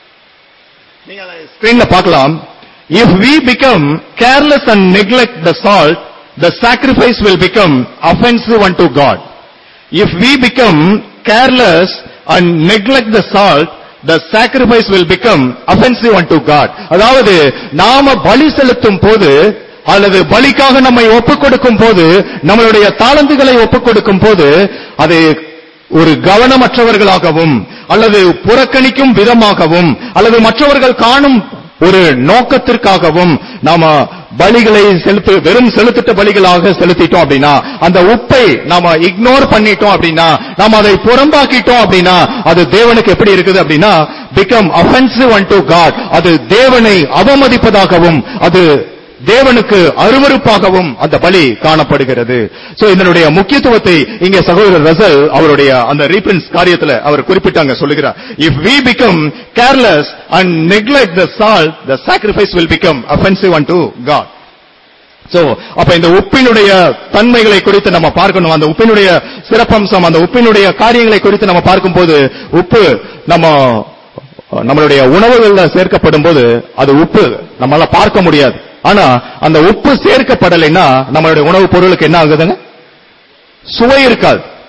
நீங்க ஸ்கிரீன்ல பார்க்கலாம் if we become careless and neglect the salt the sacrifice will become offensive unto god if we become careless and neglect the salt the sacrifice will become offensive unto god அதாவது நாம பலி செலுத்தும் போது அல்லது பலிக்காக நம்மை ஒப்புக் கொடுக்கும் போது நம்மளுடைய தாளந்துகளை ஒப்புக் கொடுக்கும் போது அது ஒரு கவனமற்றவர்களாகவும் அல்லது புறக்கணிக்கும் விதமாகவும் அல்லது மற்றவர்கள் காணும் ஒரு நோக்கத்திற்காகவும் நாம பலிகளை செலுத்து வெறும் செலுத்திட்ட பலிகளாக செலுத்திட்டோம் அப்படின்னா அந்த உப்பை நாம இக்னோர் பண்ணிட்டோம் அப்படின்னா நாம அதை புறம்பாக்கிட்டோம் அப்படின்னா அது தேவனுக்கு எப்படி இருக்குது அப்படின்னா become offensive unto god அது தேவனை அவமதிப்பதாகவும் அது தேவனுக்கு அருவருப்பாகவும் அந்த பலி காணப்படுகிறது சோ இதனுடைய முக்கியத்துவத்தை இங்க சகோதரர் ரசல் அவருடைய அந்த ரீபிரின்ஸ் காரியத்துல அவர் குறிப்பிட்டாங்க சொல்லுகிறார் if we become careless and neglect the salt the sacrifice will become offensive unto god so அப்ப இந்த உப்பினுடைய தன்மைகளை குறித்து நம்ம பார்க்கணும் அந்த உப்பினுடைய சிறப்பம்சம் அந்த உப்பினுடைய காரியங்களை குறித்து நம்ம பார்க்கும்போது உப்பு நம்ம நம்மளுடைய உணவுகள்ல சேர்க்கப்படும் போது அது உப்பு நம்மளால பார்க்க முடியாது ஆனா அந்த உப்பு சேர்க்கப்படலைன்னா நம்மளுடைய உணவுப் பொருளுக்கு என்ன ஆகுதுங்க சுவை இருக்காது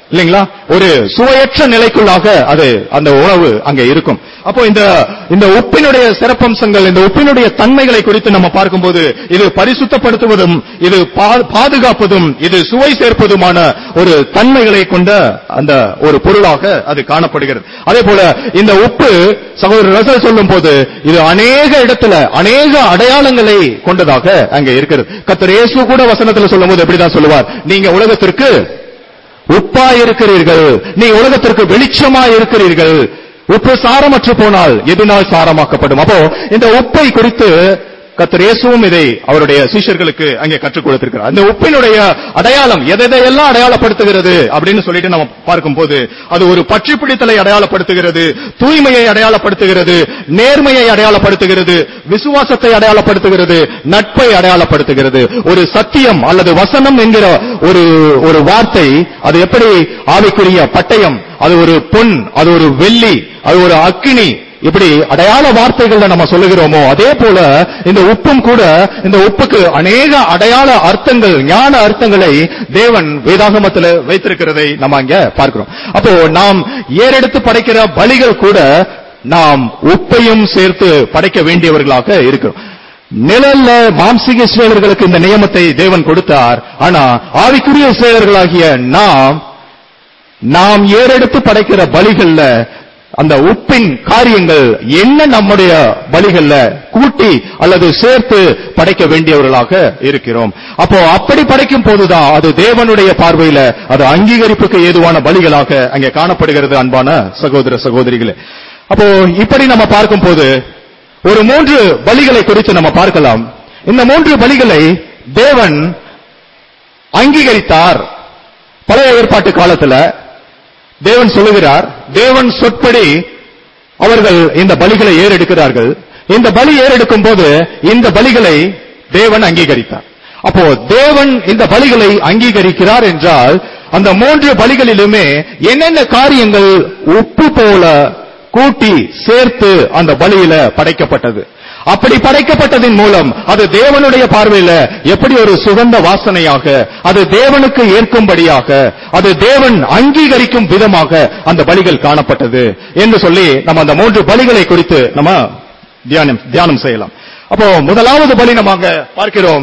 இல்லைங்களா ஒரு சுவையற்ற நிலைக்குள்ளாக அது அந்த உணவு அங்கே இருக்கும் அப்போ இந்த இந்த உப்பினுடைய சிறப்பம்சங்கள் இந்த உப்பினுடைய தன்மைகளை குறித்து நம்ம பார்க்கும்போது இது பரிசுத்தப்படுத்துவதும் இது பா- பாதுகாப்பதும் இது சுவை சேர்ப்பதுமான ஒரு தன்மைகளை கொண்ட அந்த ஒரு பொருளாக அது காணப்படுகிறது அதே போல இந்த உப்பு சகோதரர் ரசல் சொல்லும் போது இது அநேக இடத்துல அநேக அடையாளங்களை கொண்டதாக அங்கே இருக்கிறது கர்த்தர் இயேசு கூட வசனத்துல சொல்லும்போது எப்படிதான் சொல்லுவார் நீங்க உலகத்திற்கு உப்பா இருக்கிறீர்கள் நீ உலகத்திற்கு வெளிச்சமா இருக்கிறீர்கள் உப்பு சாரமற்று போனால் எதுனால் சாரமாக்கப்படும் அப்போ இந்த உப்பை குறித்து கர்த்தர் இயேசுவும் இதை அவருடைய சீஷர்களுக்கு அங்கே கற்றுக் கொடுத்திருக்கிறார் அந்த உப்பினுடைய அடையாளம் எதை எதையெல்லாம் அடையாளப்படுத்துகிறது அப்படின்னு சொல்லிட்டு நம்ம பார்க்கும்போது அது ஒரு பற்றி பிடித்தலை அடையாளப்படுத்துகிறது தூய்மையை அடையாளப்படுத்துகிறது நேர்மையை அடையாளப்படுத்துகிறது விசுவாசத்தை அடையாளப்படுத்துகிறது நட்பை அடையாளப்படுத்துகிறது ஒரு சத்தியம் அல்லது வசனம் என்கிற ஒரு ஒரு வார்த்தை அது எப்படி ஆவிக்குரிய பட்டயம் அது ஒரு பொன் அது ஒரு வெள்ளி அது ஒரு அக்கினி இப்படி அடையாள வார்த்தைகள்ல நம்ம சொல்லுகிறோமோ அதே போல இந்த உப்பும் கூட இந்த உப்புக்கு அநேக அடையாள அர்த்தங்கள் ஞான அர்த்தங்களை தேவன் வேதாகமத்தில் வைத்திருக்கிறதை நம்ம அங்க பார்க்கிறோம் அப்போ நாம் ஏறெடுத்து படைக்கிற பலிகள் கூட நாம் உப்பையும் சேர்த்து படைக்க வேண்டியவர்களாக இருக்கிறோம் நிழல்ல மாம்சீக இஸ்ரேலர்களுக்கு இந்த நியமத்தை தேவன் கொடுத்தார் ஆனா ஆவிக்குரிய இஸ்ரேலர்களாகிய நாம் நாம் ஏறெடுத்து படைக்கிற பலிகள்ல அந்த உப்பின் காரியங்கள் என்ன நம்முடைய பலிகள்ல கூட்டி அல்லது சேர்த்து படைக்க வேண்டியவர்களாக இருக்கிறோம் அப்போ அப்படி படைக்கும் போதுதான் அது தேவனுடைய பார்வையில அது அங்கீகரிப்புக்கு ஏதுவான பலிகளாக அங்கே காணப்படுகிறது அன்பான சகோதர சகோதரிகளே அப்போ இப்படி நம்ம பார்க்கும் போது ஒரு மூன்று பலிகளை குறித்து நம்ம பார்க்கலாம் இந்த மூன்று பலிகளை தேவன் அங்கீகரித்தார் பழைய ஏற்பாட்டு காலத்துல தேவன் சொல்லுகிறார் தேவன் சொற்படி அவர்கள் இந்த பலிகளை ஏறெடுக்கிறார்கள் இந்த பலி ஏறெடுக்கும் போது இந்த பலிகளை தேவன் அங்கீகரித்தார் அப்போ தேவன் இந்த பலிகளை அங்கீகரிக்கிறார் என்றால் அந்த மூன்று பலிகளிலுமே என்னென்ன காரியங்கள் உப்பு போல கூட்டி சேர்த்து அந்த பலியில படைக்கப்பட்டது அப்படி படைக்கப்பட்டதின் மூலம் அது தேவனுடைய பார்வையில எப்படி ஒரு சுகந்த வாசனையாக அது தேவனுக்கு ஏற்கும்படியாக அது தேவன் அங்கீகரிக்கும் விதமாக அந்த பலிகள் காணப்பட்டது என்று சொல்லி நம்ம அந்த மூன்று பலிகளை குறித்து நம்ம தியானம் தியானம் செய்யலாம் அப்போ முதலாவது பலி நம்ம அங்க பார்க்கிறோம்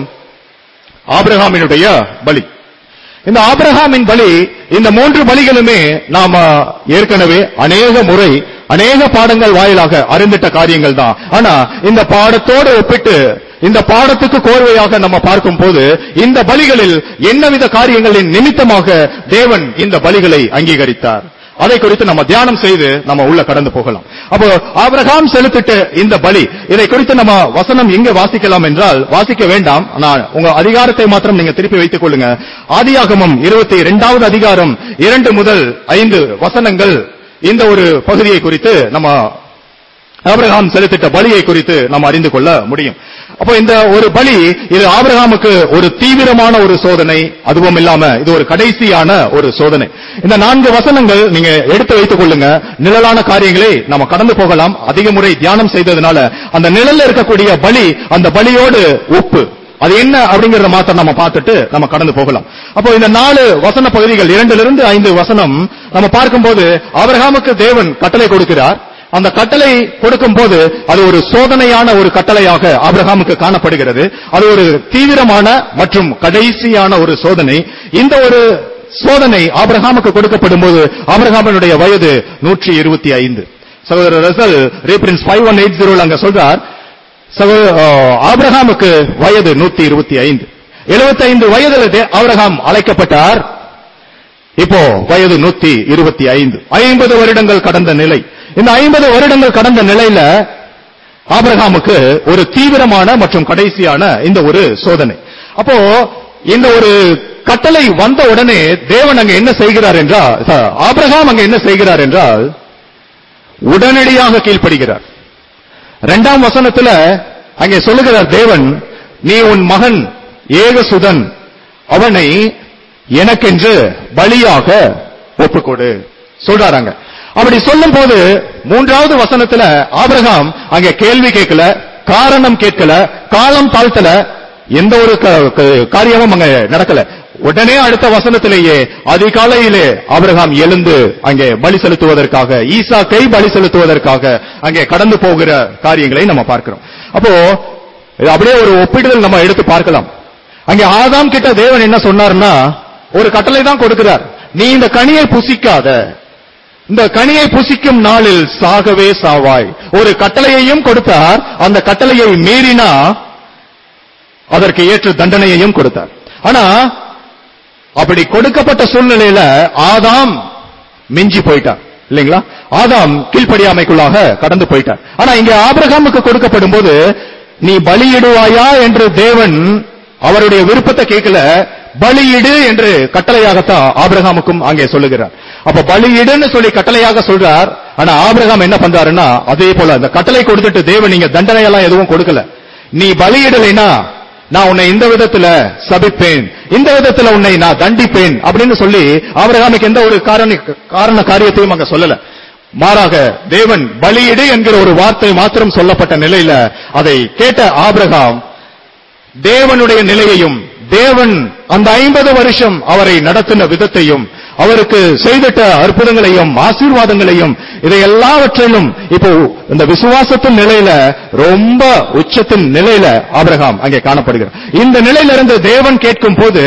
ஆபிரகாமினுடைய பலி இந்த ஆபிரகாமின் பலி இந்த மூன்று பலிகளுமே நாம ஏற்கனவே அநேக முறை அநேக பாடங்கள் வாயிலாக அறிந்திட்ட காரியங்கள் தான் ஆனா இந்த பாடத்தோடு ஒப்பிட்டு இந்த பாடத்துக்கு கோர்வையாக நம்ம பார்க்கும் போது இந்த பலிகளில் என்னவித காரியங்களின் நிமித்தமாக தேவன் இந்த பலிகளை அங்கீகரித்தார் அதை குறித்து நம்ம தியானம் செய்து நம்ம உள்ள கடந்து போகலாம் அப்போ ஆபிரகாம் செலுத்திட்ட இந்த பலி இதை குறித்து நம்ம வசனம் எங்க வாசிக்கலாம் என்றால் வாசிக்க வேண்டாம் நான் உங்க அதிகாரத்தை மாத்திரம் நீங்க திருப்பி வைத்துக் கொள்ளுங்க ஆதியாகமம் இருபத்தி இரண்டாவது அதிகாரம் இரண்டு முதல் ஐந்து வசனங்கள் இந்த ஒரு பகுதியை குறித்து நம்ம ஆபிரகாம் செலுத்திட்ட பலியை குறித்து நாம் அறிந்து கொள்ள முடியும் அப்போ இந்த ஒரு பலி இது ஆபிரகாமுக்கு ஒரு தீவிரமான ஒரு சோதனை அதுவும் இல்லாம இது ஒரு கடைசியான ஒரு சோதனை இந்த நான்கு வசனங்கள் நீங்க எடுத்து வைத்துக் கொள்ளுங்க நிழலான காரியங்களை நம்ம கடந்து போகலாம் அதிக முறை தியானம் செய்ததுனால அந்த நிழல்ல இருக்கக்கூடிய பலி அந்த பலியோடு உப்பு அது என்ன அப்படிங்கறத மாத்திரம் நம்ம பார்த்துட்டு நம்ம கடந்து போகலாம் அப்போ இந்த நாலு வசன பகுதிகள் இரண்டிலிருந்து ஐந்து வசனம் நம்ம பார்க்கும்போது ஆபிரகாமுக்கு தேவன் கட்டளை கொடுக்கிறார் அந்த கட்டளை கொடுக்கும் போது அது ஒரு சோதனையான ஒரு கட்டளையாக ஆபிரகாமுக்கு காணப்படுகிறது அது ஒரு தீவிரமான மற்றும் கடைசியான ஒரு சோதனை இந்த ஒரு சோதனை ஆபிரகாமுக்கு கொடுக்கப்படும் போது ஆபிரகாமனுடைய வயது நூற்றி இருபத்தி ஐந்து சகோதரர் Russell reprints five one eight zero அங்க சொல்றார் சகோ- ஆஹ், ஆபிரகாமுக்கு வயது நூத்தி இருபத்தி ஐந்து எழுபத்தைந்து வயதில் தே- ஆபிரகாம் அழைக்கப்பட்டார் இப்போ வயது நூத்தி இருபத்தி ஐந்து ஐம்பது வருடங்கள் கடந்த நிலை இந்த ஐம்பது வருடங்கள் கடந்த நிலையில ஆபிரகாமுக்கு ஒரு தீவிரமான மற்றும் கடைசியான இந்த ஒரு சோதனை அப்போ இந்த ஒரு கட்டளை வந்த உடனே தேவன் அங்க என்ன செய்கிறார் என்றால் ச- ஆபிரகாம் அங்க என்ன செய்கிறார் என்றால் உடனடியாக கீழ்ப்படுகிறார் இரண்டாம் வசனத்துல அங்கே சொல்லுகிறார் தேவன் நீ உன் மகன் ஏகசுதன் அவனை எனக்கென்று பலியாக ஒப்புக்கொடு சொல்றாராங்க அப்படி சொல்லும் போது மூன்றாவது வசனத்துல ஆபிரகாம் அங்க கேள்வி கேட்கல காரணம் கேட்கல காலம் தாழ்த்தல எந்த ஒரு க- க- காரியமும் அங்க நடக்கல உடனே அடுத்த வசனத்திலேயே அதிகாலையிலே ஆபிரகாம் எழுந்து அங்கே பலி செலுத்துவதற்காக ஈசாக்கை பலி செலுத்துவதற்காக அங்கே கடந்து போகிற காரியங்களை நம்ம பார்க்கிறோம் அப்போ இது அப்படியே ஒரு ஒப்பிடுதல் நம்ம எடுத்து பார்க்கலாம் அங்கே ஆதாம் கிட்ட தேவன் என்ன சொன்னார்னா ஒரு கட்டளை தான் கொடுக்கிறார் நீ இந்த கனியை புசிக்காத இந்த கனியை புசிக்கும் நாளில் சாகவே சாவாய் ஒரு கட்டளையையும் கொடுத்தார் அந்த கட்டளையை மீறினா அதற்கு ஏற்ற தண்டனையையும் கொடுத்தார் ஆனா அப்படி கொடுக்கப்பட்ட சூழ்நிலையில ஆதாம் மிஞ்சி போயிட்டார் இல்லைங்களா ஆதாம் கீழ்ப்படியாமைக்குள்ளாக கடந்து போயிட்டார் ஆனா இங்க ஆபிரகாமுக்கு கொடுக்கப்படும் போது நீ பலியிடுவாயா என்று தேவன் அவருடைய விருப்பத்தை கேட்கல பலியிடு என்று கட்டளையாகத்தான் ஆபிரகாமுக்கும் அங்கே சொல்லுகிறார் அப்ப பலியிடுன்னு சொல்லி கட்டளையாக சொல்றார் ஆனா ஆபிரகாம் என்ன பண்றாருன்னா அதே போல அந்த கட்டளை கொடுத்துட்டு தேவன் நீங்க தண்டனை எல்லாம் எதுவும் கொடுக்கல நீ பலியிடலைனா நான் உன்னை இந்த விதத்துல சபிப்பேன் இந்த விதத்துல உன்னை நான் தண்டிப்பேன் அப்படின்னு சொல்லி ஆபிரகாமுக்கு எந்த ஒரு காரண காரண காரியத்தையும் அங்க சொல்லல மாறாக தேவன் பலியிடு என்கிற ஒரு வார்த்தை மாத்திரம் சொல்லப்பட்ட நிலையில அதை கேட்ட ஆபிரகாம் தேவனுடைய நிலையையும் தேவன் அந்த ஐம்பது வருஷம் அவரை நடத்தின விதத்தையும் அவருக்கு செய்திட்ட அற்புதங்களையும் ஆசீர்வாதங்களையும் இதை எல்லாவற்றிலும் இப்போ இந்த விசுவாசத்தின் நிலையில ரொம்ப உச்சத்தின் நிலையில ஆபிரகாம் அங்கே காணப்படுகிறார் இந்த நிலையிலிருந்து தேவன் கேட்கும் போது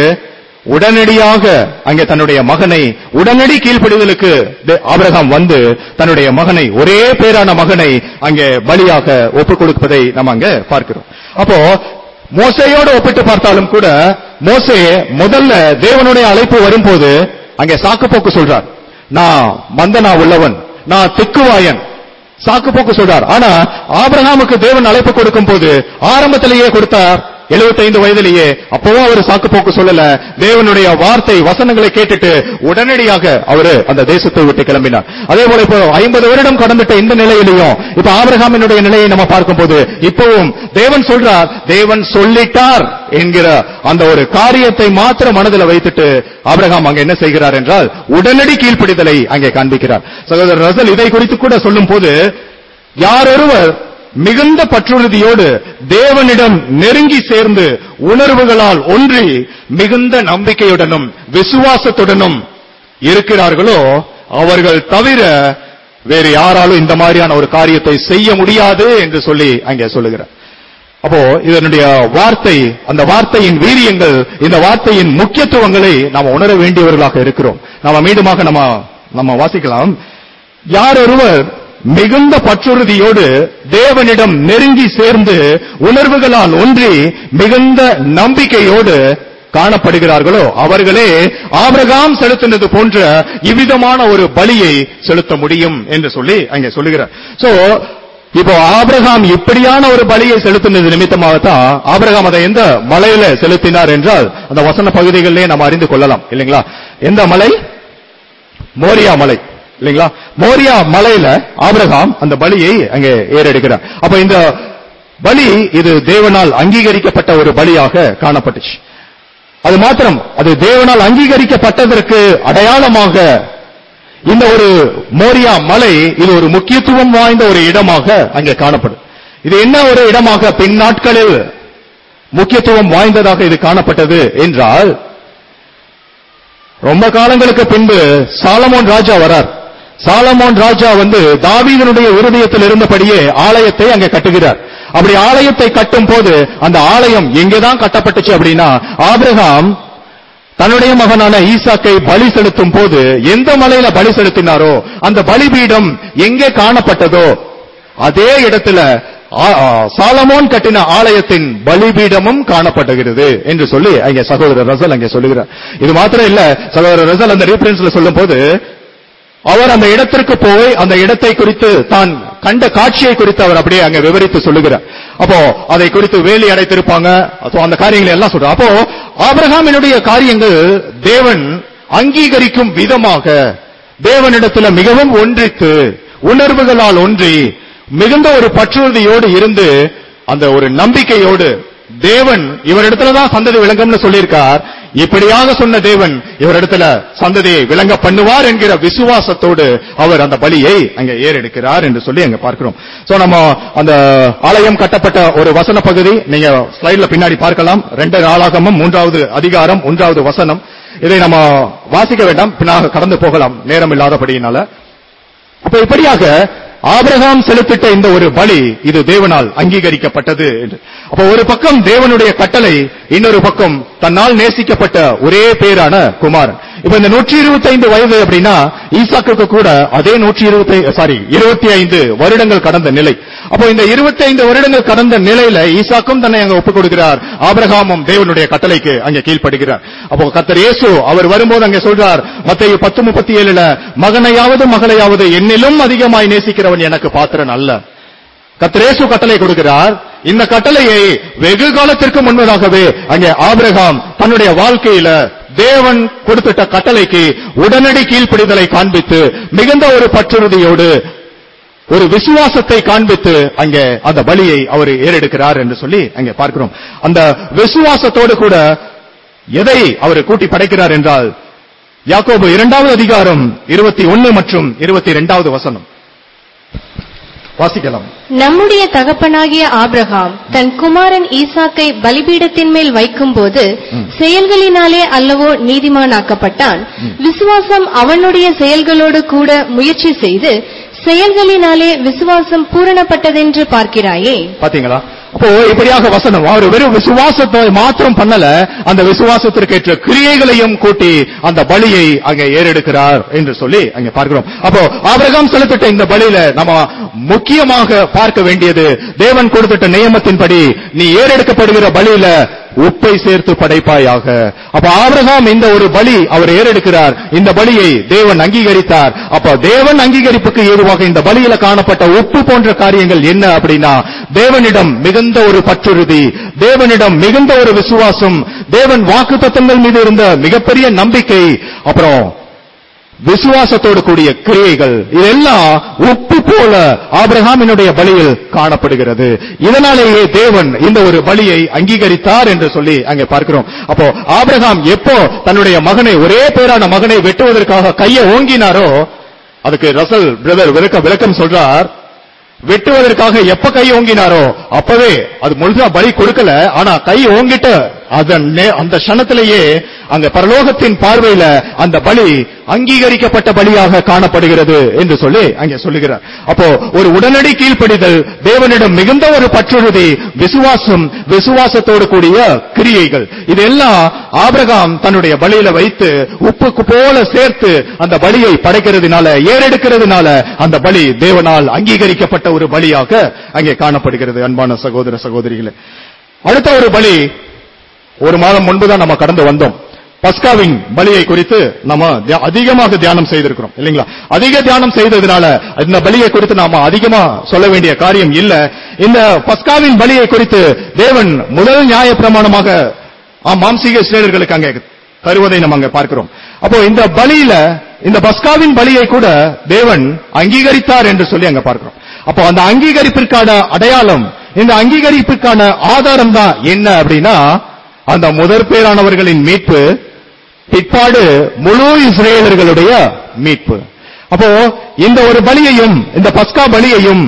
உடனடியாக அங்கே தன்னுடைய மகனை உடனடி கீழ்ப்படிதலுக்கு தே- ஆபிரகாம் வந்து தன்னுடைய மகனை ஒரே பேரான மகனை அங்கே பலியாக ஒப்புக் கொடுப்பதை நம்ம அங்க பார்க்கிறோம் அப்போ மோசையோடு ஒப்பிட்டு பார்த்தாலும் கூட மோசே முதல்ல தேவனுடைய அழைப்பு வரும்போது அங்கே சாக்குப்போக்கு சொல்றார் நான் மந்தனா உள்ளவன் நான் திக்குவாயன் சாக்குப்போக்கு சொல்றார் ஆனா ஆபிரகாமுக்கு தேவன் அழைப்பு கொடுக்கும் போது ஆரம்பத்திலேயே கொடுத்தார் 75 வயதிலேயே அப்பவும் அவர் சாக்குப்போக்கு சொல்லல தேவனுடைய வார்த்தை வசனங்களை கேட்டுட்டு உடனடியாக அவரு அந்த தேசத்தை விட்டு கிளம்பினார் அதே போல இப்போ ஐம்பது வருடம் கடந்துட்ட இந்த நிலையிலையும் இப்ப ஆபிரகாமினுடைய நிலையை நம்ம பார்க்கும்போது இப்பவும் தேவன் சொல்றார் தேவன் சொல்லிட்டார் என்கிற அந்த ஒரு காரியத்தை மாத்திரம் மனதில் வைத்துட்டு ஆபிரகாம் அங்க என்ன செய்கிறார் என்றால் உடனடி கீழ்ப்படிதலை அங்கே காண்பிக்கிறார் சகோதரர் ரசல் இதை குறித்து கூட சொல்லும் போது யாரொருவர் மிகுந்த பற்றுறுதியோடு தேவனிடம் நெருங்கி சேர்ந்து உணர்வுகளால் ஒன்றி மிகுந்த நம்பிக்கையுடனும் விசுவாசத்துடனும் இருக்கிறார்களோ அவர்கள் தவிர வேறு யாராலும் இந்த மாதிரியான ஒரு காரியத்தை செய்ய முடியாது என்று சொல்லி அங்கே சொல்லுகிறார் அப்போ இதனுடைய வார்த்தை அந்த வார்த்தையின் வீரியங்கள் இந்த வார்த்தையின் முக்கியத்துவங்களை நாம் உணர வேண்டியவர்களாக இருக்கிறோம் நாம மீண்டுமாக நம்ம நம்ம வாசிக்கலாம் யார் ஒருவர் மிகுந்த பற்றுறுதியோடு தேவனிடம் நெருங்கி சேர்ந்து உணர்வுகளால் ஒன்றி மிகுந்த நம்பிக்கையோடு காணப்படுகிறார்களோ அவர்களே ஆபிரகாம் செலுத்தினது போன்ற இவ்விதமான ஒரு பலியை செலுத்த முடியும் என்று சொல்லி அங்கே சொல்லுகிறார் சோ இப்போ ஆபிரகாம் இப்படியான ஒரு பலியை செலுத்தினது நிமித்தமாகத்தான் ஆபிரகாம் அதை எந்த மலையில செலுத்தினார் என்றால் அந்த வசன பகுதிகளிலே நாம் அறிந்து கொள்ளலாம் இல்லைங்களா எந்த மலை மோரியா மலை இல்லைங்களா மோரியா மலையில ஆபிரகாம் அந்த பலியை அங்கே ஏறெடுக்கிறார் அப்ப இந்த பலி இது தேவனால் அங்கீகரிக்கப்பட்ட ஒரு பலியாக காணப்பட்டுச்சு அது மாத்திரம் அது தேவனால் அங்கீகரிக்கப்பட்டதற்கு அடையாளமாக இந்த ஒரு மோரியா மலை இது ஒரு முக்கியத்துவம் வாய்ந்த ஒரு இடமாக அங்கே காணப்படும் இது என்ன ஒரு இடமாக பின் நாட்களில் முக்கியத்துவம் வாய்ந்ததாக இது காணப்பட்டது என்றால் ரொம்ப காலங்களுக்கு பின்பு சாலமோன் ராஜா வரார் சாலமோன் ராஜா வந்து தாவீதனுடைய இருதயத்தில் இருந்தபடியே ஆலயத்தை அங்கே கட்டுகிறார் அப்படி ஆலயத்தை கட்டும் போது அந்த ஆலயம் எங்கேதான் கட்டப்பட்டுச்சு அப்படின்னா ஆபிரகாம் தன்னுடைய மகனான ஈசாக்கை பலி செலுத்தும் போது எந்த மலையில பலி செலுத்தினாரோ அந்த பலிபீடம் எங்கே காணப்பட்டதோ அதே இடத்துல ஆ- ஆ, சாலமோன் கட்டின ஆலயத்தின் பலிபீடமும் காணப்படுகிறது என்று சொல்லி அங்கே சகோதரர் ரசல் அங்கே சொல்லுகிறார் இது மாத்திரம் இல்ல சகோதரர் ரசல் அந்த ரீஃபரன்ஸ்ல சொல்லும் போது அவர் அந்த இடத்திற்கு போய் அந்த இடத்தை குறித்து தான் கண்ட காட்சியை குறித்து அவர் அப்படியே அங்க விவரித்து சொல்லுகிறார் அப்போ அதை குறித்து வேலி அடைத்திருப்பாங்க அப்போ அந்த காரியங்களை எல்லாம் சொல்றார் அப்போ ஆபிரகாமினுடைய காரியங்கள் தேவன் அங்கீகரிக்கும் விதமாக தேவனிடத்துல மிகவும் ஒன்றித்து உணர்வுகளால் ஒன்றி மிகுந்த ஒரு பற்றுறுதியோடு இருந்து அந்த ஒரு நம்பிக்கையோடு தேவன் இவரிடத்துல தான் சந்ததி விளங்கும்னு சொல்லியிருக்கார் இப்படியாக சொன்ன தேவன் இவரிடத்துல சந்ததியை விளங்க பண்ணுவார் என்கிற விசுவாசத்தோடு அவர் அந்த பலியை அங்க ஏறெடுக்கிறார் என்று சொல்லி அங்க பார்க்கிறோம் சோ நம்ம அந்த ஆலயம் கட்டப்பட்ட ஒரு வசன பகுதி நீங்க ஸ்லைட்ல பின்னாடி பார்க்கலாம் ரெண்டு நாளாகமும் மூன்றாவது அதிகாரம் ஒன்றாவது வசனம் இதை நம்ம வாசிக்க வேண்டாம் பின்னாக கடந்து போகலாம் நேரம் இல்லாதபடியினால அப்ப இப்படியாக ஆபிரகாம் செலுத்திட்ட இந்த ஒரு பலி இது தேவனால் அங்கீகரிக்கப்பட்டது என்று. அப்ப ஒரு பக்கம் தேவனுடைய கட்டளை இன்னொரு பக்கம் தன்னால் நேசிக்கப்பட்ட ஒரே பேரான குமாரன் இப்ப இந்த நூற்றி இருபத்தி ஐந்து வயது அப்படின்னா ஈசாக்குக்கு கூட அதே நூற்றி இருபத்தி சாரி இருபத்தி ஐந்து வருடங்கள் கடந்த நிலை அப்போ இந்த இருபத்தி ஐந்து வருடங்கள் கடந்த நிலையில ஈசாக்கும் தன்னை அங்க ஒப்புக் கொடுக்கிறார் ஆபிரகாமும் தேவனுடைய கட்டளைக்கு அங்கே கீழ்ப்படுகிறார் அப்போ கர்த்தர் இயேசு அவர் வரும்போது அங்கே சொல்றார் மத்திய பத்து முப்பத்தி ஏழுல மகனையாவது மகளையாவது என்னிலும் அதிகமாய் நேசிக்கிறவன் எனக்கு பாத்திரன் அல்ல கத்திரேசு கட்டளை கொடுக்கிறார் இந்த கட்டளையை வெகு காலத்திற்கு முன்பதாகவே அங்கே ஆபிரகாம் தன்னுடைய வாழ்க்கையில தேவன் கொடுத்துட்ட கட்டளைக்கு உடனடி கீழ்ப்படிதலை காண்பித்து மிகுந்த ஒரு பற்றுறுதியோடு ஒரு விசுவாசத்தை காண்பித்து அங்கே அந்த பலியை அவர் ஏறெடுக்கிறார் என்று சொல்லி அங்கே பார்க்கிறோம் அந்த விசுவாசத்தோடு கூட எதை அவர் கூட்டி படைக்கிறார் என்றால் யாக்கோபு இரண்டாவது அதிகாரம் இருபத்தி ஒன்னு மற்றும் இருபத்தி இரண்டாவது வசனம் வாசிக்கலாம் நம்முடைய தகப்பனாகிய ஆபிரகாம் தன் குமாரன் ஈசாக்கை பலிபீடத்தின் மேல் வைக்கும்போது செயல்களினாலே அல்லவோ நீதிமானாக்கப்பட்டான் விசுவாசம் அவனுடைய செயல்களோடு கூட முயற்சி செய்து செயல்களினாலே விசுவாசம் பூரணப்பட்டதென்று பார்க்கிறாயே பாத்தீங்களா அப்போ இப்படியாக வசனம் அவர் வெறும் விசுவாசத்தை மாத்திரம் பண்ணல அந்த விசுவாசத்திற்கு ஏற்ற கிரியைகளையும் கூட்டி அந்த பலியை அங்கே ஏறெடுக்கிறார் என்று சொல்லி அங்கே பார்க்கிறோம் அப்போ ஆபிரகாம் செலுத்திட்ட இந்த பலியில நம்ம முக்கியமாக பார்க்க வேண்டியது தேவன் கொடுத்திட்ட நியமத்தின்படி நீ ஏறெடுக்கப்படுகிற பலியில உப்பை சேர்த்து படைப்பாயாக அப்ப ஆபிரகாம் இந்த ஒரு பலி அவர் ஏறெடுக்கிறார் இந்த பலியை தேவன் அங்கீகரித்தார் அப்ப தேவன் அங்கீகரிப்புக்கு ஏதுவாக இந்த பலியில காணப்பட்ட உப்பு போன்ற காரியங்கள் என்ன அப்படின்னா தேவனிடம் மிகுந்த ஒரு பற்றுறுதி தேவனிடம் மிகுந்த ஒரு விசுவாசம் தேவன் வாக்கு மீது இருந்த மிகப்பெரிய நம்பிக்கை அப்புறம் விசுவாசத்தோடு கூடிய கிரியைகள் இதெல்லாம் உப்பு போல ஆபிரகாமினுடைய பலியில் காணப்படுகிறது இதனாலேயே தேவன் இந்த ஒரு பலியை அங்கீகரித்தார் என்று சொல்லி அங்கே பார்க்கிறோம் அப்போ ஆபிரகாம் எப்போ தன்னுடைய மகனை ஒரே பேரான மகனை வெட்டுவதற்காக கையை ஓங்கினாரோ அதுக்கு ரசல் பிரதர் விளக்கம் விளக்கம் சொல்றார் வெட்டுவதற்காக எப்ப கை ஓங்கினாரோ அப்பவே அது முழுசா பலி கொடுக்கல ஆனா கை ஓங்கிட்டு அதன் நே- அந்த க்ஷணத்திலேயே அங்க பரலோகத்தின் பார்வையில அந்த பலி அங்கீகரிக்கப்பட்ட பலியாக காணப்படுகிறது என்று சொல்லி அங்கே சொல்லுகிறார் அப்போ ஒரு உடனடி கீழ்ப்படிதல் தேவனிடம் மிகுந்த ஒரு பற்றுறுதி விசுவாசம் விசுவாசத்தோடு கூடிய கிரியைகள் இதெல்லாம் ஆபிரகாம் தன்னுடைய பலியில வைத்து உப்புக்கு போல சேர்த்து அந்த பலியை படைக்கிறதுனால ஏறெடுக்கிறதுனால அந்த பலி தேவனால் அங்கீகரிக்கப்பட்ட ஒரு பலியாக அங்கே காணப்படுகிறது அன்பான சகோதர சகோதரிகளே அடுத்த ஒரு பலி ஒரு மாதம் முன்புதான் நம்ம கடந்து வந்தோம் பஸ்காவின் பலியை குறித்து நம்ம தியா- அதிகமாக தியானம் செய்திருக்கிறோம் இல்லைங்களா அதிக தியானம் செய்ததுனால இந்த பலியை குறித்து நாம அதிகமா சொல்ல வேண்டிய காரியம் இல்ல இந்த பஸ்காவின் பலியை குறித்து தேவன் முதல் நியாய பிரமாணமாக ஆ, மாம்சீக சிலேடர்களுக்கு அங்கே தருவதை நம்ம அங்க பார்க்கிறோம் அப்போ இந்த பலியில இந்த பஸ்காவின் பலியை கூட தேவன் அங்கீகரித்தார் என்று சொல்லி அங்க பார்க்கிறோம் அப்போ அந்த அங்கீகரிப்பிற்கான அடையாளம் இந்த அங்கீகரிப்பிற்கான ஆதாரம் தான் என்ன அப்படின்னா அந்த முதற் பேரானவர்களின் மீட்பு பிற்பாடு முழு இஸ்ரேலர்களுடைய மீட்பு அப்போ இந்த ஒரு பலியையும் இந்த பஸ்கா பலியையும்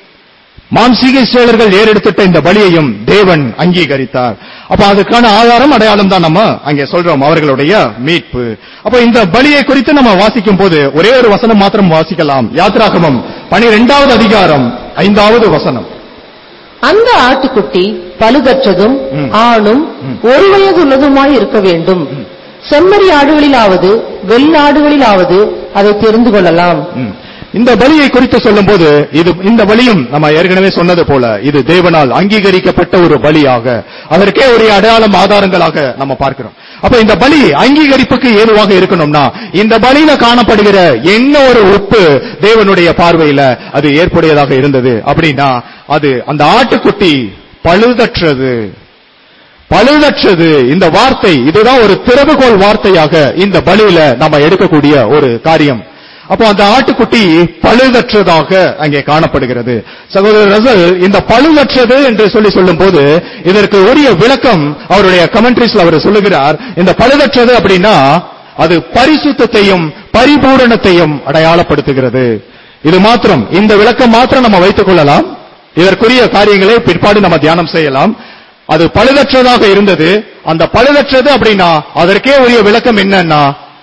மாம்சீக இஸ்ரேலர்கள் ஏறெடுத்துட்ட இந்த பலியையும் தேவன் அங்கீகரித்தார் அப்ப அதுக்கான ஆதாரம் அடையாளம் தான் நம்ம அங்கே சொல்றோம் அவர்களுடைய மீட்பு அப்ப இந்த பலியை குறித்து நம்ம வாசிக்கும் போது ஒரே ஒரு வசனம் மாத்திரம் வாசிக்கலாம் யாத்ராகமம் பனிரெண்டாவது அதிகாரம் ஐந்தாவது வசனம் அந்த ஆட்டுக்குட்டி பழுதற்றதும் ம். ஆணும் ஒரு வயதுள்ளதுமாய் இருக்க வேண்டும் செம்மறி ஆடுகளிலாவது வெள்ளாடுகளிலாவது அதை தெரிந்து கொள்ளலாம் ம். இந்த பலியை குறித்து சொல்லும்போது இது இந்த பலியும் நம்ம ஏற்கனவே சொன்னது போல இது தேவனால் அங்கீகரிக்கப்பட்ட ஒரு பலியாக அதற்கே ஒரு அடையாளம் ஆதாரங்களாக நம்ம பார்க்கிறோம் அப்ப இந்த பலி அங்கீகரிப்புக்கு ஏதுவாக இருக்கணும்னா இந்த பலியில காணப்படுகிற என்ன ஒரு உப்பு தேவனுடைய பார்வையில அது ஏற்புடையதாக இருந்தது அப்படின்னா அது அந்த ஆட்டுக்குட்டி பழுதற்றது பழுதற்றது இந்த வார்த்தை இதுதான் ஒரு திறவுகோல் வார்த்தையாக இந்த பலியில நம்ம எடுக்கக்கூடிய ஒரு காரியம் அப்போ அந்த ஆட்டுக்குட்டி பழுதற்றதாக அங்கே காணப்படுகிறது சகோதரர் ரசல் இந்த பழுதற்றது என்று சொல்லி சொல்லும்போது இதற்கு உரிய விளக்கம் அவருடைய கமெண்ட்ரிஸ்ல அவர் சொல்லுகிறார் இந்த பழுதற்றது அப்படின்னா அது பரிசுத்தத்தையும் பரிபூரணத்தையும் அடையாளப்படுத்துகிறது இது மாத்திரம் இந்த விளக்கம் மாத்திரம் நம்ம வைத்துக் கொள்ளலாம் இதற்குரிய காரியங்களை பிற்பாடு நம்ம தியானம் செய்யலாம் அது பழுதற்றதாக இருந்தது அந்த பழுதற்றது அப்படின்னா அதற்கே உரிய விளக்கம் என்னன்னா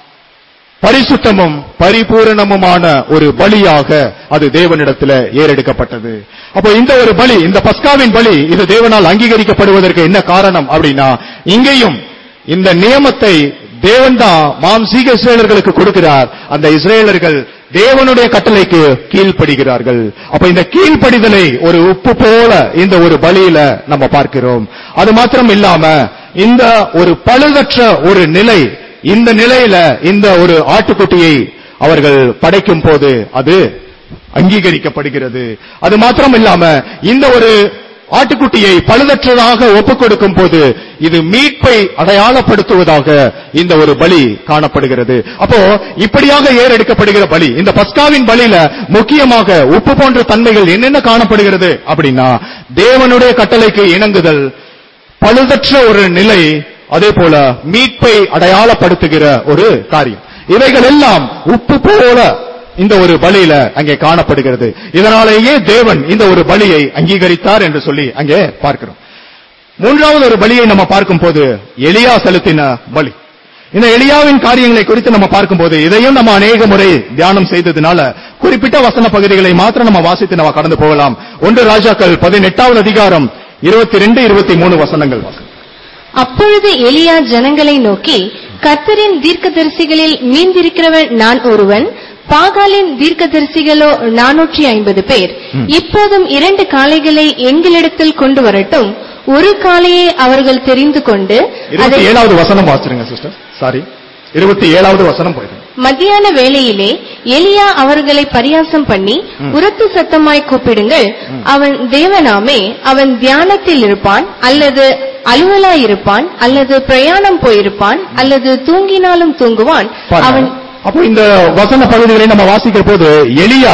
பரிசுத்தமும் பரிபூரணமுமான ஒரு பலியாக அது தேவனிடத்தில் ஏறெடுக்கப்பட்டது அப்போ இந்த ஒரு பலி இந்த பஸ்காவின் பலி இது தேவனால் அங்கீகரிக்கப்படுவதற்கு என்ன காரணம் அப்படின்னா இங்கேயும் இந்த நியமத்தை தேவன் தான் மாம்சீக இஸ்ரேலர்களுக்கு கொடுக்கிறார் அந்த இஸ்ரேலர்கள் தேவனுடைய கட்டளைக்கு கீழ்ப்படுகிறார்கள் அப்ப இந்த கீழ்ப்படிதலை ஒரு உப்பு போல இந்த ஒரு பலியில நம்ம பார்க்கிறோம் அது மாத்திரம் இல்லாம இந்த ஒரு பழுதற்ற ஒரு நிலை இந்த நிலையில இந்த ஒரு ஆட்டுக்குட்டியை அவர்கள் படைக்கும் போது அது அங்கீகரிக்கப்படுகிறது அது மாத்திரம் இல்லாம இந்த ஒரு ஆட்டுக்குட்டியை பழுதற்றதாக ஒப்புக் கொடுக்கும் போது இது மீட்பை அடையாளப்படுத்துவதாக இந்த ஒரு பலி காணப்படுகிறது அப்போ இப்படியாக ஏறெடுக்கப்படுகிற பலி இந்த பஸ்காவின் பலியில முக்கியமாக உப்பு போன்ற தன்மைகள் என்னென்ன காணப்படுகிறது அப்படின்னா தேவனுடைய கட்டளைக்கு இணங்குதல் பழுதற்ற ஒரு நிலை அதே போல மீட்பை அடையாளப்படுத்துகிற ஒரு காரியம் இவைகள் எல்லாம் உப்பு போல இந்த ஒரு பலியில அங்கே காணப்படுகிறது இதனாலேயே தேவன் இந்த ஒரு பலியை அங்கீகரித்தார் என்று சொல்லி அங்கே பார்க்கிறோம் மூன்றாவது ஒரு பலியை நம்ம பார்க்கும் போது எலியா செலுத்தின பலி இந்த எலியாவின் காரியங்களை குறித்து நம்ம பார்க்கும்போது இதையும் நம்ம அநேக முறை தியானம் செய்ததுனால குறிப்பிட்ட வசன பகுதிகளை மாத்திரம் நம்ம வாசித்து நம்ம கடந்து போகலாம் ஒன்று ராஜாக்கள் பதினெட்டாவது அதிகாரம் இருபத்தி ரெண்டு இருபத்தி மூணு வசனங்கள் வாசம் அப்பொழுது எலியா ஜனங்களை நோக்கி கர்த்தரின் தீர்க்கதரிசிகளில் மீந்திருக்கிறவன் நான் ஒருவன் பாகாலின் தீர்க்கதரிசிகளோ நானூற்றி ஐம்பது பேர் இப்போதும் இரண்டு காளைகளை எங்களிடத்தில் கொண்டு வரட்டும் ஒரு காளையை அவர்கள் தெரிந்து கொண்டு இருபத்தி அதை ஏழாவது வசனம் வாசிருங்க சிஸ்டர் சாரி இருபத்தி ஏழாவது வசனம் போயிடுங்க மத்தியான வேளையிலே எலியா அவர்களை பரியாசம் பண்ணி உரத்து சத்தமாய் கூப்பிடுங்கள் அவன் தேவனாமே அவன் தியானத்தில் இருப்பான் அல்லது அலுவலாயிருப்பான் அல்லது பிரயாணம் போயிருப்பான் அல்லது தூங்கினாலும் தூங்குவான் பாருங்க. அவன் அப்போ இந்த வசன பகுதிகளை நம்ம வாசிக்கிற போது எலியா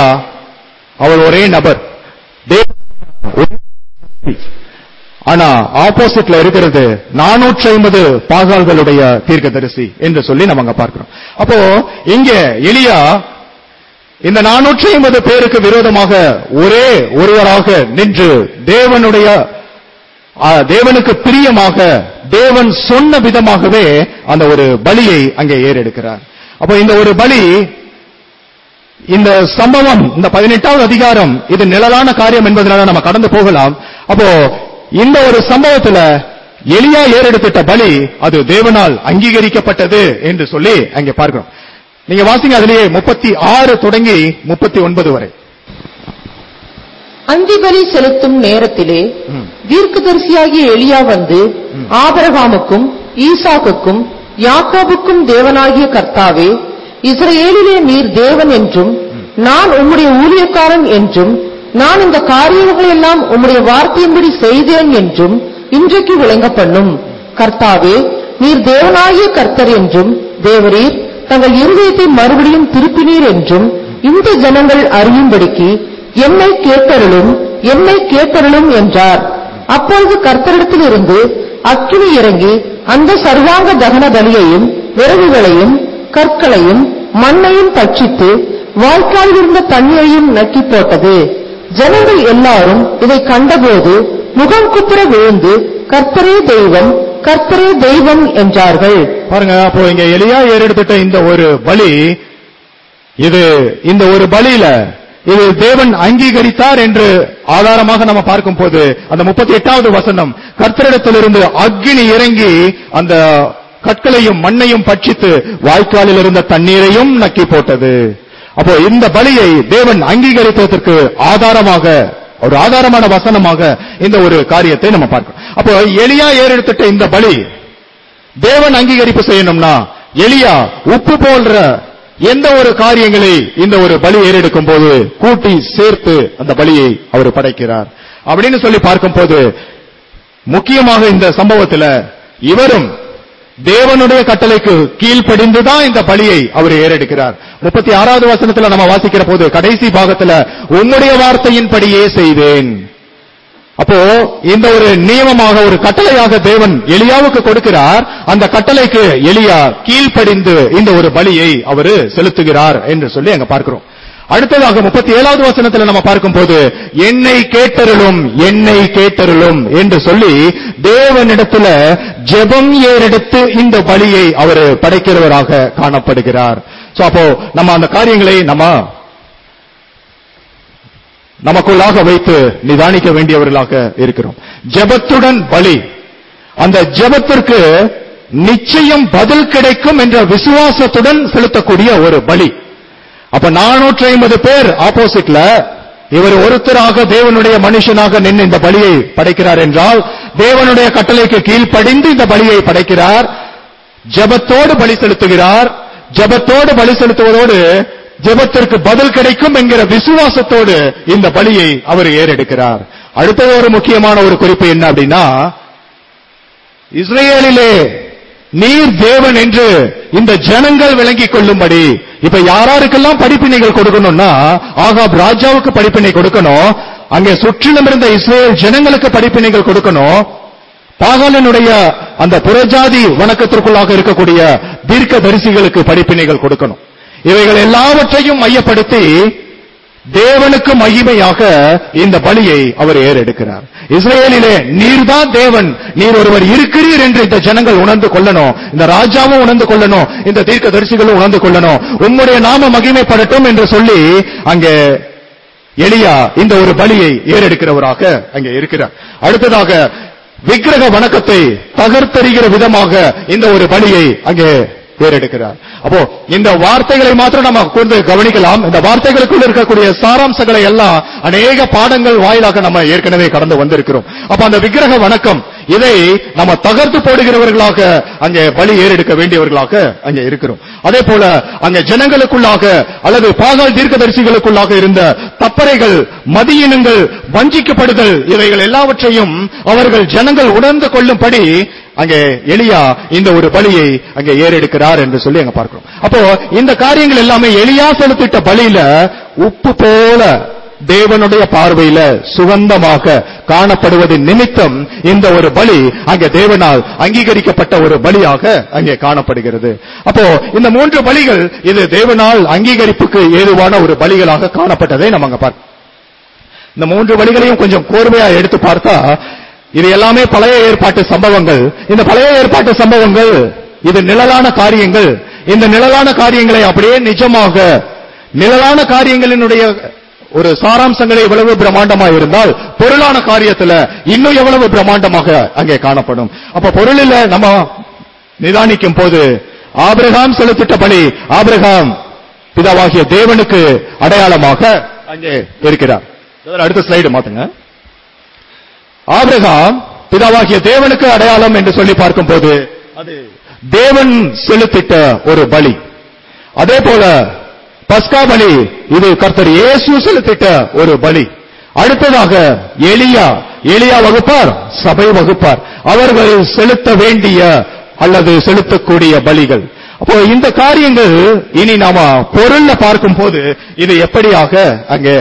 அவர் ஒரே நபர் தேவ- ஆனா ஆப்போசிட்ல இருக்கிறது நானூற்றி ஐம்பது பாகால்களுடைய தீர்க்கதரிசி என்று சொல்லி நம்ம அங்க பார்க்கிறோம் அப்போ இங்க எலியா இந்த நானூற்றி ஐம்பது பேருக்கு விரோதமாக ஒரே ஒருவராக நின்று தேவனுடைய ஆ, தேவனுக்கு பிரியமாக தேவன் சொன்ன விதமாகவே அந்த ஒரு பலியை அங்கே ஏறெடுக்கிறார் அப்போ இந்த ஒரு பலி இந்த சம்பவம் இந்த பதினெட்டாவது அதிகாரம் இது நிழலான காரியம் என்பதனால நம்ம கடந்து போகலாம் அப்போ இந்த ஒரு சம்பவத்துல எலியா ஏறெடுத்துட்ட பலி அது தேவனால் அங்கீகரிக்கப்பட்டது என்று சொல்லி அங்கே பார்க்கிறோம் நீங்க வாசிங்க அதிலேயே முப்பத்தி ஆறு தொடங்கி முப்பத்தி ஒன்பது வரை அந்திபலி செலுத்தும் நேரத்திலே தீர்க்கதரிசியாகிய எலியா வந்து ஆபிரகாமுக்கும் ஈசாக்குக்கும் யாக்கோபுக்கும் தேவனாகிய கர்த்தாவே இஸ்ரவேலிலே நீர் தேவன் என்றும் நான் உம்முடைய ஊழியக்காரன் என்றும் நான் இந்த காரியங்களை எல்லாம் உம்முடைய வார்த்தையின்படி செய்தேன் என்றும் இன்றைக்கு விளங்க பண்ணும் கர்த்தாவே நீர் தேவனாகிய கர்த்தர் என்றும் தேவரீர் தங்கள் இருதயத்தை மறுபடியும் திருப்பினீர் என்றும் இந்த ஜனங்கள் அறியும்படிக்கு என்னை கேட்டருளும் என்னை கேட்டருளும் என்றார் அப்பொழுது கர்த்தரிடத்திலிருந்து அக்கினி இறங்கி அந்த சர்வாங்க தகன பலியையும் விறகுகளையும் கற்களையும் மண்ணையும் பட்சித்து வாய்க்காலில் இருந்த தண்ணீரையும் நக்கி போட்டது ஜனங்கள் எல்லாரும் இதை கண்டபோது முகம் குப்புற விழுந்து கர்த்தரே தெய்வம் கர்த்தரே தெய்வம் என்றார்கள் பாருங்க அப்போ இங்க எலியா ஏறெடுத்துட்ட இந்த ஒரு பலி இது இந்த ஒரு பலியில இது தேவன் அங்கீகரித்தார் என்று ஆதாரமாக நம்ம பார்க்கும் போது அந்த முப்பத்தி எட்டாவது வசனம் கர்த்தரிடத்திலிருந்து அக்னி இறங்கி அந்த கற்களையும் மண்ணையும் பட்சித்து வாய்க்காலில் இருந்த தண்ணீரையும் நக்கி போட்டது அப்போ இந்த பலியை தேவன் அங்கீகரித்ததற்கு ஆதாரமாக ஒரு ஆதாரமான வசனமாக இந்த ஒரு காரியத்தை நம்ம பார்க்கிறோம் அப்போ எலியா ஏறெடுத்துட்ட இந்த பலி தேவன் அங்கீகரிப்பு செய்யணும்னா எலியா உப்பு போன்ற எந்த ஒரு காரியங்களை இந்த ஒரு பலி ஏறெடுக்கும் போது கூட்டி சேர்த்து அந்த பலியை அவர் படைக்கிறார் அப்படின்னு சொல்லி பார்க்கும்போது முக்கியமாக இந்த சம்பவத்துல இவரும் தேவனுடைய கட்டளைக்கு கீழ்ப்படிந்துதான் இந்த பலியை அவர் ஏறெடுக்கிறார் முப்பத்தி ஆறாவது வசனத்துல நம்ம வாசிக்கிற போது கடைசி பாகத்துல உம்முடைய வார்த்தையின்படியே செய்வேன் அப்போ இந்த ஒரு நியமமாக ஒரு கட்டளையாக தேவன் எலியாவுக்கு கொடுக்கிறார் அந்த கட்டளைக்கு எலியா கீழ்ப்படிந்து இந்த ஒரு பலியை அவரு செலுத்துகிறார் என்று சொல்லி அங்க பார்க்கிறோம் அடுத்ததாக முப்பத்தி ஏழாவது வசனத்துல நம்ம பார்க்கும்போது என்னை கேட்டருளும் என்னை கேட்டருளும் என்று சொல்லி தேவனிடத்துல ஜெபம் ஏறெடுத்து இந்த பலியை அவர் படைக்கிறவராக காணப்படுகிறார் சோ அப்போ நம்ம அந்த காரியங்களை நம்ம நமக்குள்ளாக வைத்து நிதானிக்க வேண்டியவர்களாக இருக்கிறோம் ஜெபத்துடன் பலி அந்த ஜெபத்திற்கு நிச்சயம் பதில் கிடைக்கும் என்ற விசுவாசத்துடன் செலுத்தக்கூடிய ஒரு பலி அப்ப நானூற்றி ஐம்பது பேர் ஆப்போசிட்ல இவர் ஒருத்தராக தேவனுடைய மனுஷனாக நின்று இந்த பலியை படைக்கிறார் என்றால் தேவனுடைய கட்டளைக்கு கீழ்ப்படிந்து இந்த பலியை படைக்கிறார் ஜெபத்தோடு பலி செலுத்துகிறார் ஜெபத்தோடு பலி செலுத்துவதோடு ஜெபத்திற்கு பதில் கிடைக்கும் என்கிற விசுவாசத்தோடு இந்த பலியை அவர் ஏறெடுக்கிறார் அடுத்தது ஒரு முக்கியமான ஒரு குறிப்பு என்ன அப்படின்னா இஸ்ரேலிலே நீர் தேவன் என்று இந்த ஜனங்கள் விளங்கிக் கொள்ளும்படி இப்ப யாராருக்கெல்லாம் படிப்பினைகள் கொடுக்கணும்னா ஆகாப் ராஜாவுக்கு படிப்பினை கொடுக்கணும் அங்கே சுற்றிலும் இருந்த இஸ்ரேல் ஜனங்களுக்கு படிப்பினைகள் கொடுக்கணும் பாகாலனுடைய அந்த புறஜாதி வணக்கத்திற்குள்ளாக இருக்கக்கூடிய தீர்க்க தரிசிகளுக்கு படிப்பினைகள் கொடுக்கணும் இவைகள் எல்லாவற்றையும் மையப்படுத்தி தேவனுக்கு மகிமையாக இந்த பலியை அவர் ஏறெடுக்கிறார் இஸ்ரேலிலே நீர்தான் தேவன் நீர் ஒருவர் இருக்கிறீர் என்று இந்த ஜனங்கள் உணர்ந்து கொள்ளணும் இந்த ராஜாவும் உணர்ந்து கொள்ளணும் இந்த தீர்க்க தரிசிகளும் உணர்ந்து கொள்ளணும் உம்முடைய நாம மகிமைப்படட்டும் என்று சொல்லி அங்கே எலியா இந்த ஒரு பலியை ஏறெடுக்கிறவராக அங்கே இருக்கிறார் அடுத்ததாக விக்கிரக வணக்கத்தை தகர்த்தெறிகிற விதமாக இந்த ஒரு பலியை அங்கே ஏறெடுக்கிறார் அப்போ இந்த வார்த்தைகளை மாத்திரம் நம்ம கூர்ந்து கவனிக்கலாம் இந்த வார்த்தைகளுக்குள் இருக்கக்கூடிய சாராம்சங்களை எல்லாம் அநேக பாடங்கள் வாயிலாக நம்ம ஏற்கனவே கடந்து வந்திருக்கிறோம் அப்ப அந்த விக்கிரக வணக்கம் இதை நம்ம தகர்த்து போடுகிறவர்களாக அங்கே பலி ஏறெடுக்க வேண்டியவர்களாக அங்கே இருக்கிறோம் அதே போல அங்கே ஜனங்களுக்குள்ளாக அல்லது பாகால் தீர்க்கதரிசிகளுக்குள்ளாக இருந்த தப்பறைகள் மதியினங்கள் வஞ்சிக்கப்படுதல் இவைகள் எல்லாவற்றையும் அவர்கள் ஜனங்கள் உணர்ந்து கொள்ளும்படி அங்கே எலியா இந்த ஒரு பலியை அங்கே ஏறெடுக்கிறார் என்று சொல்லி அங்க பார்க்கிறோம் அப்போ இந்த காரியங்கள் எல்லாமே எலியா செலுத்திட்ட பலியில உப்பு போல தேவனுடைய பார்வையில சுகந்தமாக காணப்படுவதின் நிமித்தம் இந்த ஒரு பலி அங்கே தேவனால் அங்கீகரிக்கப்பட்ட ஒரு பலியாக அங்கே காணப்படுகிறது அப்போ இந்த மூன்று பலிகள் இது தேவனால் அங்கீகரிப்புக்கு ஏதுவான ஒரு பலிகளாக காணப்பட்டதை நம்ம அங்க பார்க்கிறோம் இந்த மூன்று வழிகளையும் கொஞ்சம் கோர்வையா எடுத்து பார்த்தா இது எல்லாமே பழைய ஏற்பாட்டு சம்பவங்கள் இந்த பழைய ஏற்பாட்டு சம்பவங்கள் இது நிழலான காரியங்கள் இந்த நிழலான காரியங்களை அப்படியே நிஜமாக நிழலான காரியங்களினுடைய ஒரு சாராம்சங்களை எவ்வளவு பிரம்மாண்டமா இருந்தால் பொருளான காரியத்துல இன்னும் எவ்வளவு பிரம்மாண்டமாக அங்கே காணப்படும் அப்ப பொருளில் நம்ம நிதானிக்கும் போது ஆபிரகாம் செலுத்திட்ட பலி ஆபிரகாம் பிதாவாகிய தேவனுக்கு அடையாளமாக அங்கே இருக்கிறார் இதோட அடுத்த ஸ்லைடு மாத்துங்க ஆபிரகாம் பிதாவாகிய தேவனுக்கு அடையாளம் என்று சொல்லி பார்க்கும்போது அது தேவன் செலுத்திட்ட ஒரு பலி அதே போல பஸ்கா பலி இது கர்த்தர் இயேசு செலுத்திட்ட ஒரு பலி அடுத்ததாக எலியா எலியா வகுப்பார் சபை வகுப்பார் அவர்கள் செலுத்த வேண்டிய அல்லது செலுத்தக்கூடிய பலிகள் அப்போ இந்த காரியங்கள் இனி நாம பொருள்ல பார்க்கும் போது இது எப்படியாக அங்கே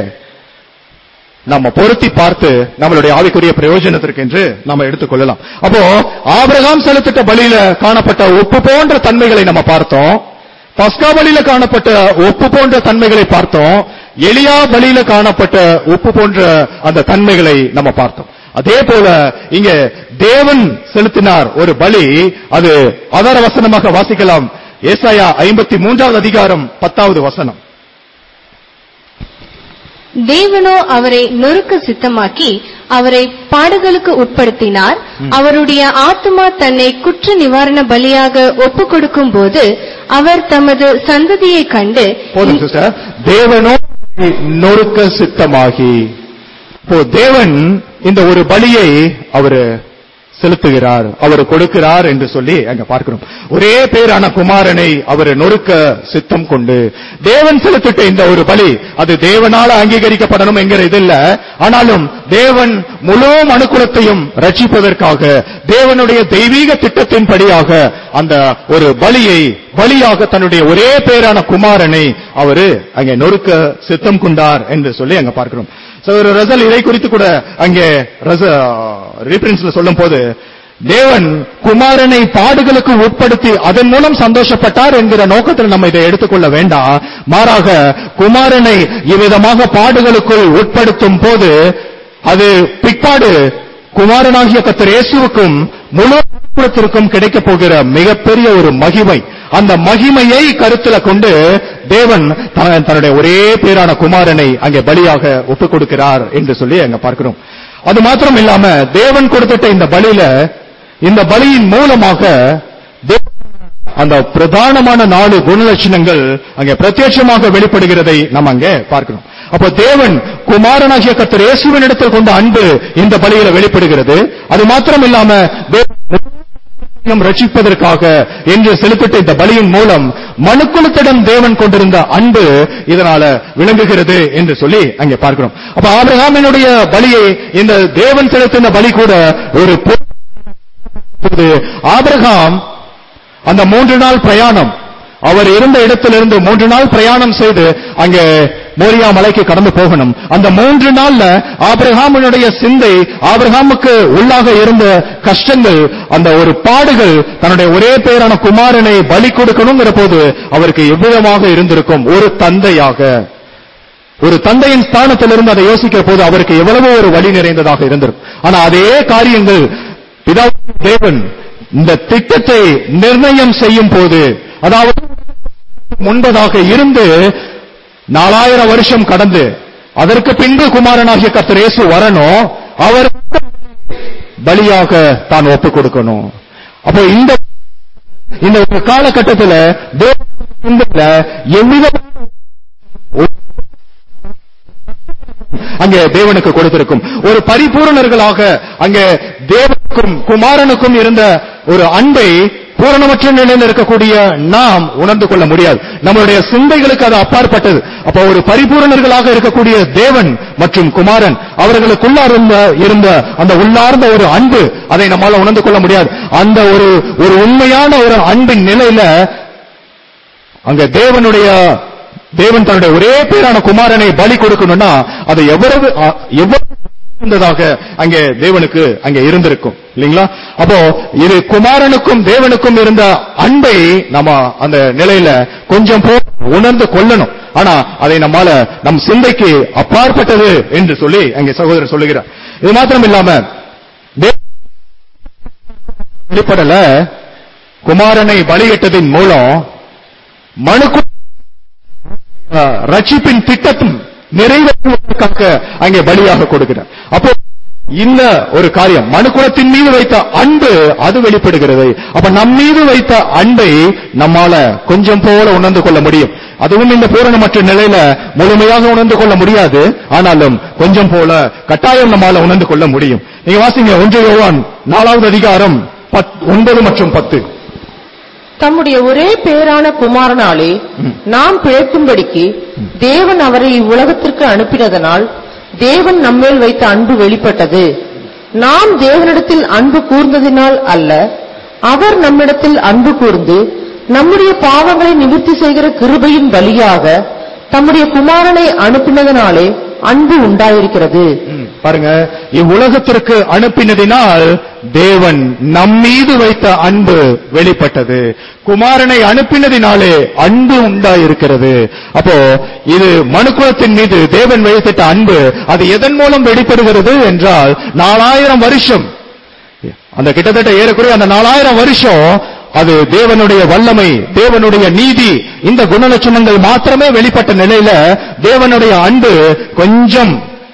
நம்ம பொருத்தி பார்த்து நம்மளுடைய ஆவிக்குரிய பிரயோஜனத்திற்கு என்று நம்ம எடுத்துக்கொள்ளலாம் அப்போ ஆபிரகாம் செலுத்திட்ட பலியில காணப்பட்ட உப்பு போன்ற தன்மைகளை நம்ம பார்த்தோம் பஸ்கா பலியில காணப்பட்ட உப்பு போன்ற தன்மைகளை பார்த்தோம் எலியா பலியில காணப்பட்ட உப்பு போன்ற அந்த தன்மைகளை நம்ம பார்த்தோம் அதே போல இங்க தேவன் செலுத்தினார் ஒரு பலி அது ஆதார வசனமாக வாசிக்கலாம் ஏசாயா ஐம்பத்தி மூன்றாவது அதிகாரம் பத்தாவது வசனம் தேவனோ அவரை நொறுக்க சித்தமாக்கி அவரை பாடுகளுக்கு உட்படுத்தினார் அவருடைய ஆத்துமா தன்னை குற்ற நிவாரண பலியாக ஒப்புக் கொடுக்கும் போது அவர் தமது சந்ததியை கண்டு போதும் சிஸ்டர் தேவனோ நொறுக்க சித்தமாகி இப்போ தேவன் இந்த ஒரு பலியை அவரு செலுத்துகிறார் அவர் கொடுக்கிறார் என்று சொல்லி அங்க பார்க்கிறோம் ஒரே பேரான குமாரனை அவர் நொறுக்க சித்தம் கொண்டு தேவன் செலுத்திட்ட இந்த ஒரு பலி அது தேவனால அங்கீகரிக்கப்படணும் என்கிற இது இல்ல ஆனாலும் தேவன் முழு மனுக்குலத்தையும் ரட்சிப்பதற்காக தேவனுடைய தெய்வீக திட்டத்தின்படியாக அந்த ஒரு பலியை பலியாக தன்னுடைய ஒரே பேரான குமாரனை அவரு அங்கே நொறுக்க சித்தம் கொண்டார் என்று சொல்லி அங்க பார்க்கிறோம் So, ஒரு ரசல் இதை குறித்து கூட அங்கே ரச ரீபரன்ஸ்ல சொல்லும் போது தேவன் குமாரனை பாடுகளுக்கு உட்படுத்தி அதன் மூலம் சந்தோஷப்பட்டார் என்கிற நோக்கத்தில் நம்ம இதை எடுத்துக்கொள்ள வேண்டாம் மாறாக குமாரனை இவ்விதமாக பாடுகளுக்குள் உட்படுத்தும் போது அது பிற்பாடு குமாரனாகிய கத்தர் இயேசுவுக்கும் முழு குலத்திற்கும் கிடைக்க போகிற மிகப்பெரிய ஒரு மகிமை அந்த மகிமையை கருத்துல கொண்டு தேவன் த- தன்னுடைய ஒரே பேரான குமாரனை அங்கே பலியாக ஒப்புக் கொடுக்கிறார் என்று சொல்லி அங்க பார்க்கிறோம் அது மாத்திரம் இல்லாம தேவன் கொடுத்துட்ட இந்த பலியில இந்த பலியின் மூலமாக தேவன் அந்த பிரதானமான நாலு குணலட்சணங்கள் அங்கே பிரத்யட்சமாக வெளிப்படுகிறதை நாம் அங்கே பார்க்கிறோம் அப்போ தேவன் குமாரனாகிய கத்தர் இயேசுவின் இடத்தில் கொண்ட அன்பு இந்த பலியில வெளிப்படுகிறது அது மாத்திரம் இல்லாம தேவன் ரட்சிப்பதற்காக என்று செலுத்திட்ட இந்த பலியின் மூலம் மனுக்குலத்திடம் தேவன் கொண்டிருந்த அன்பு இதனால விளங்குகிறது என்று சொல்லி அங்கே பார்க்கிறோம் அப்ப ஆபிரகாமினுடைய பலியை இந்த தேவன் செலுத்தின பலி கூட ஒரு பொ- இப்பொழுது ஆபிரகாம் அந்த மூன்று நாள் பிரயாணம் அவர் இருந்த இடத்திலிருந்து மூன்று நாள் பிரயாணம் செய்து அங்கே மோரியா மலைக்கு கடந்து போகணும் அந்த மூன்று நாள்ல ஆபிரகாமினுடைய சிந்தை ஆபிரகாமுக்கு உள்ளாக இருந்த கஷ்டங்கள் அந்த ஒரு பாடுகள் தன்னுடைய ஒரே பேரான குமாரனை பலி கொடுக்கணுங்கிற போது அவருக்கு எவ்விதமாக இருந்திருக்கும் ஒரு தந்தையாக ஒரு தந்தையின் ஸ்தானத்திலிருந்து அதை யோசிக்கிற போது அவருக்கு எவ்வளவோ ஒரு வழி நிறைந்ததாக இருந்திருக்கும் ஆனா அதே காரியங்கள் பிதா தேவன் இந்த திட்டத்தை நிர்ணயம் செய்யும் போது அதாவது முன்பதாக இருந்து நாலாயிரம் வருஷம் கடந்து அதற்கு பின்பு குமாரனாகிய கர்த்தர் இயேசு வரணும் அவர் பலியாக தான் ஒப்புக் கொடுக்கணும் அப்போ இந்த இந்த ஒரு காலகட்டத்தில் தேவ எவ்வித அங்கே தேவனுக்கு கொடுத்திருக்கும் ஒரு பரிபூரணர்களாக அங்கே தேவனுக்கும் குமாரனுக்கும் இருந்த ஒரு அன்பை பூரணமற்ற நிலையில் இருக்கக்கூடிய நாம் உணர்ந்து கொள்ள முடியாது நம்மளுடைய சிந்தைகளுக்கு அது அப்பாற்பட்டது அப்ப ஒரு பரிபூரணர்களாக இருக்கக்கூடிய தேவன் மற்றும் குமாரன் அவர்களுக்குள்ளார் இருந்த இருந்த அந்த உள்ளார்ந்த ஒரு அன்பு அதை நம்மால உணர்ந்து கொள்ள முடியாது அந்த ஒரு ஒரு உண்மையான ஒரு அன்பின் நிலையில அங்க தேவனுடைய தேவன் தன்னுடைய ஒரே பேரான குமாரனை பலி கொடுக்கணும்னா அது எவ்வளவு அ- எவ்வளவு இருந்ததாக அங்கே தேவனுக்கு அங்கே இருந்திருக்கும் இல்லைங்களா அப்போ இது குமாரனுக்கும் தேவனுக்கும் இருந்த அன்பை நம்ம அந்த நிலையில கொஞ்சம் போ உணர்ந்து கொள்ளணும் ஆனா அதை நம்மால நம் சிந்தைக்கு அப்பாற்பட்டது என்று சொல்லி அங்கே சகோதரர் சொல்லுகிறார் இது மாத்திரம் இல்லாம தேவ- வெளிப்படல குமாரனை பலியிட்டதின் மூலம் மனுக்கு அஹ், ரட்சிப்பின் திட்டத்தும் நிறைவேற்றுவதற்காக அங்கே பலியாக கொடுக்கிறார் அப்போ இந்த ஒரு காரியம் மனுக்குலத்தின் மீது வைத்த அன்பு அது வெளிப்படுகிறது அப்ப நம் மீது வைத்த அன்பை நம்மால கொஞ்சம் போல உணர்ந்து கொள்ள முடியும் அதுவும் இந்த பூரணமற்ற நிலையில முழுமையாக உணர்ந்து கொள்ள முடியாது ஆனாலும் கொஞ்சம் போல கட்டாயம் நம்மால உணர்ந்து கொள்ள முடியும் நீங்க வாசிங்க ஒன்று யோவான் நாலாவது அதிகாரம் பத்- ஒன்பது மற்றும் பத்து தம்முடைய ஒரே பேரான குமாரனாலே நாம் பிழைக்கும்படிக்கு தேவன் அவரை இவ்வுலகத்திற்கு அனுப்பினதனால் தேவன் நம்மேல் வைத்த அன்பு வெளிப்பட்டது நாம் தேவனிடத்தில் அன்பு கூர்ந்ததினால் அல்ல அவர் நம்மிடத்தில் அன்பு கூர்ந்து நம்முடைய பாவங்களை நிவர்த்தி செய்கிற கிருபையின் பலியாக தம்முடைய குமாரனை அனுப்பினதனாலே அன்பு உண்டாயிருக்கிறது ம், பாருங்க இவ்வுலகத்திற்கு அனுப்பினதினால் தேவன் நம்மீது வைத்த அன்பு வெளிப்பட்டது குமாரனை அனுப்பினதினாலே அன்பு உண்டாயிருக்கிறது அப்போ இது மனுக்குலத்தின் மீது தேவன் வைத்திட்ட அன்பு அது எதன் மூலம் வெளிப்படுகிறது என்றால் நாலாயிரம் வருஷம் அந்த கிட்டத்தட்ட ஏறக்குறைய அந்த நாலாயிரம் வருஷம் அது தேவனுடைய வல்லமை தேவனுடைய நீதி இந்த குணலட்சணங்கள் மாத்திரமே வெளிப்பட்ட நிலையில தேவனுடைய அன்பு கொஞ்சம்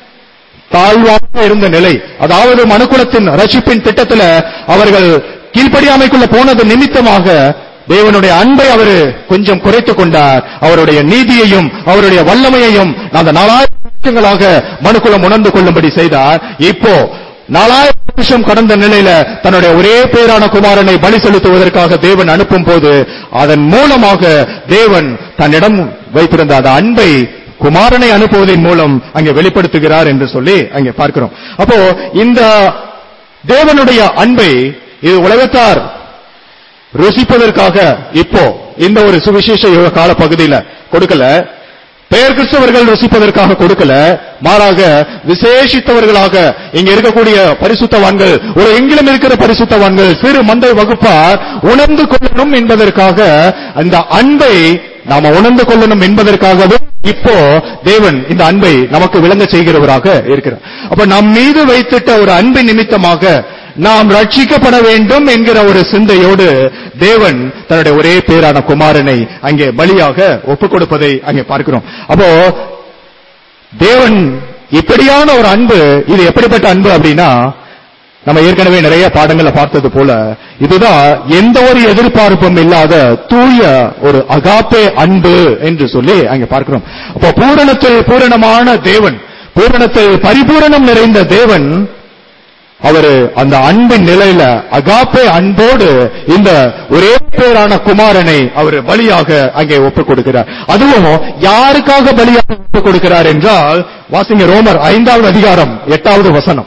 தாழ்வாக இருந்த நிலை அதாவது மனுக்குலத்தின் ரட்சிப்பின் திட்டத்துல அவர்கள் கீழ்ப்படியாமைக்குள்ள போனது நிமித்தமாக தேவனுடைய அன்பை அவர் கொஞ்சம் குறைத்துக் கொண்டார் அவருடைய நீதியையும் அவருடைய வல்லமையையும் அந்த நாலாயிரம் வருஷங்களாக மனுக்குலம் உணர்ந்து கொள்ளும்படி செய்தார் இப்போ நாலாயிரம் வருஷம் கடந்த நிலையில தன்னுடைய ஒரே பேரான குமாரனை பலி செலுத்துவதற்காக தேவன் அனுப்பும் போது அதன் மூலமாக தேவன் தன்னிடம் வைத்திருந்த அந்த அன்பை குமாரனை அனுப்புவதன் மூலம் அங்கே வெளிப்படுத்துகிறார் என்று சொல்லி அங்கே பார்க்கிறோம் அப்போ இந்த தேவனுடைய அன்பை இது உலகத்தார் ருசிப்பதற்காக இப்போ இந்த ஒரு சுவிசேஷ யுக கால பகுதியில கொடுக்கல பெயர் கிறிஸ்தவர்கள் ருசிப்பதற்காக கொடுக்கல மாறாக விசேஷித்தவர்களாக இங்க இருக்கக்கூடிய பரிசுத்தவான்கள் ஒரு எங்கிலும் இருக்கிற பரிசுத்தவான்கள் சிறு மந்தை வகுப்பார் உணர்ந்து கொள்ளணும் என்பதற்காக அந்த அன்பை நாம உணர்ந்து கொள்ளணும் என்பதற்காகவே இப்போ தேவன் இந்த அன்பை நமக்கு விளங்க செய்கிறவராக இருக்கிறார் அப்ப நம் மீது வைத்திட்ட ஒரு அன்பின் நிமித்தமாக நாம் ரட்சிக்கப்பட வேண்டும் என்கிற ஒரு சிந்தையோடு தேவன் தன்னுடைய ஒரே பேரான குமாரனை அங்கே பலியாக ஒப்புக் கொடுப்பதை அங்கே பார்க்கிறோம் அப்போ தேவன் இப்படியான ஒரு அன்பு இது எப்படிப்பட்ட அன்பு அப்படின்னா நம்ம ஏற்கனவே நிறைய பாடங்களை பார்த்தது போல இதுதான் எந்த ஒரு எதிர்பார்ப்பும் இல்லாத தூய ஒரு அகாப்பே அன்பு என்று சொல்லி அங்க பார்க்கிறோம் அப்போ பூரணத்தில் பூரணமான தேவன் பூரணத்தில் பரிபூரணம் நிறைந்த தேவன் அவரு அந்த அன்பின் நிலையில அகாப்பே அன்போடு இந்த ஒரே பேரான குமாரனை அவர் பலியாக அங்கே ஒப்புக் கொடுக்கிறார் அதுவும் யாருக்காக பலியாக ஒப்புக் கொடுக்கிறார் என்றால் வாசிங்க ரோமர் ஐந்தாவது அதிகாரம் எட்டாவது வசனம்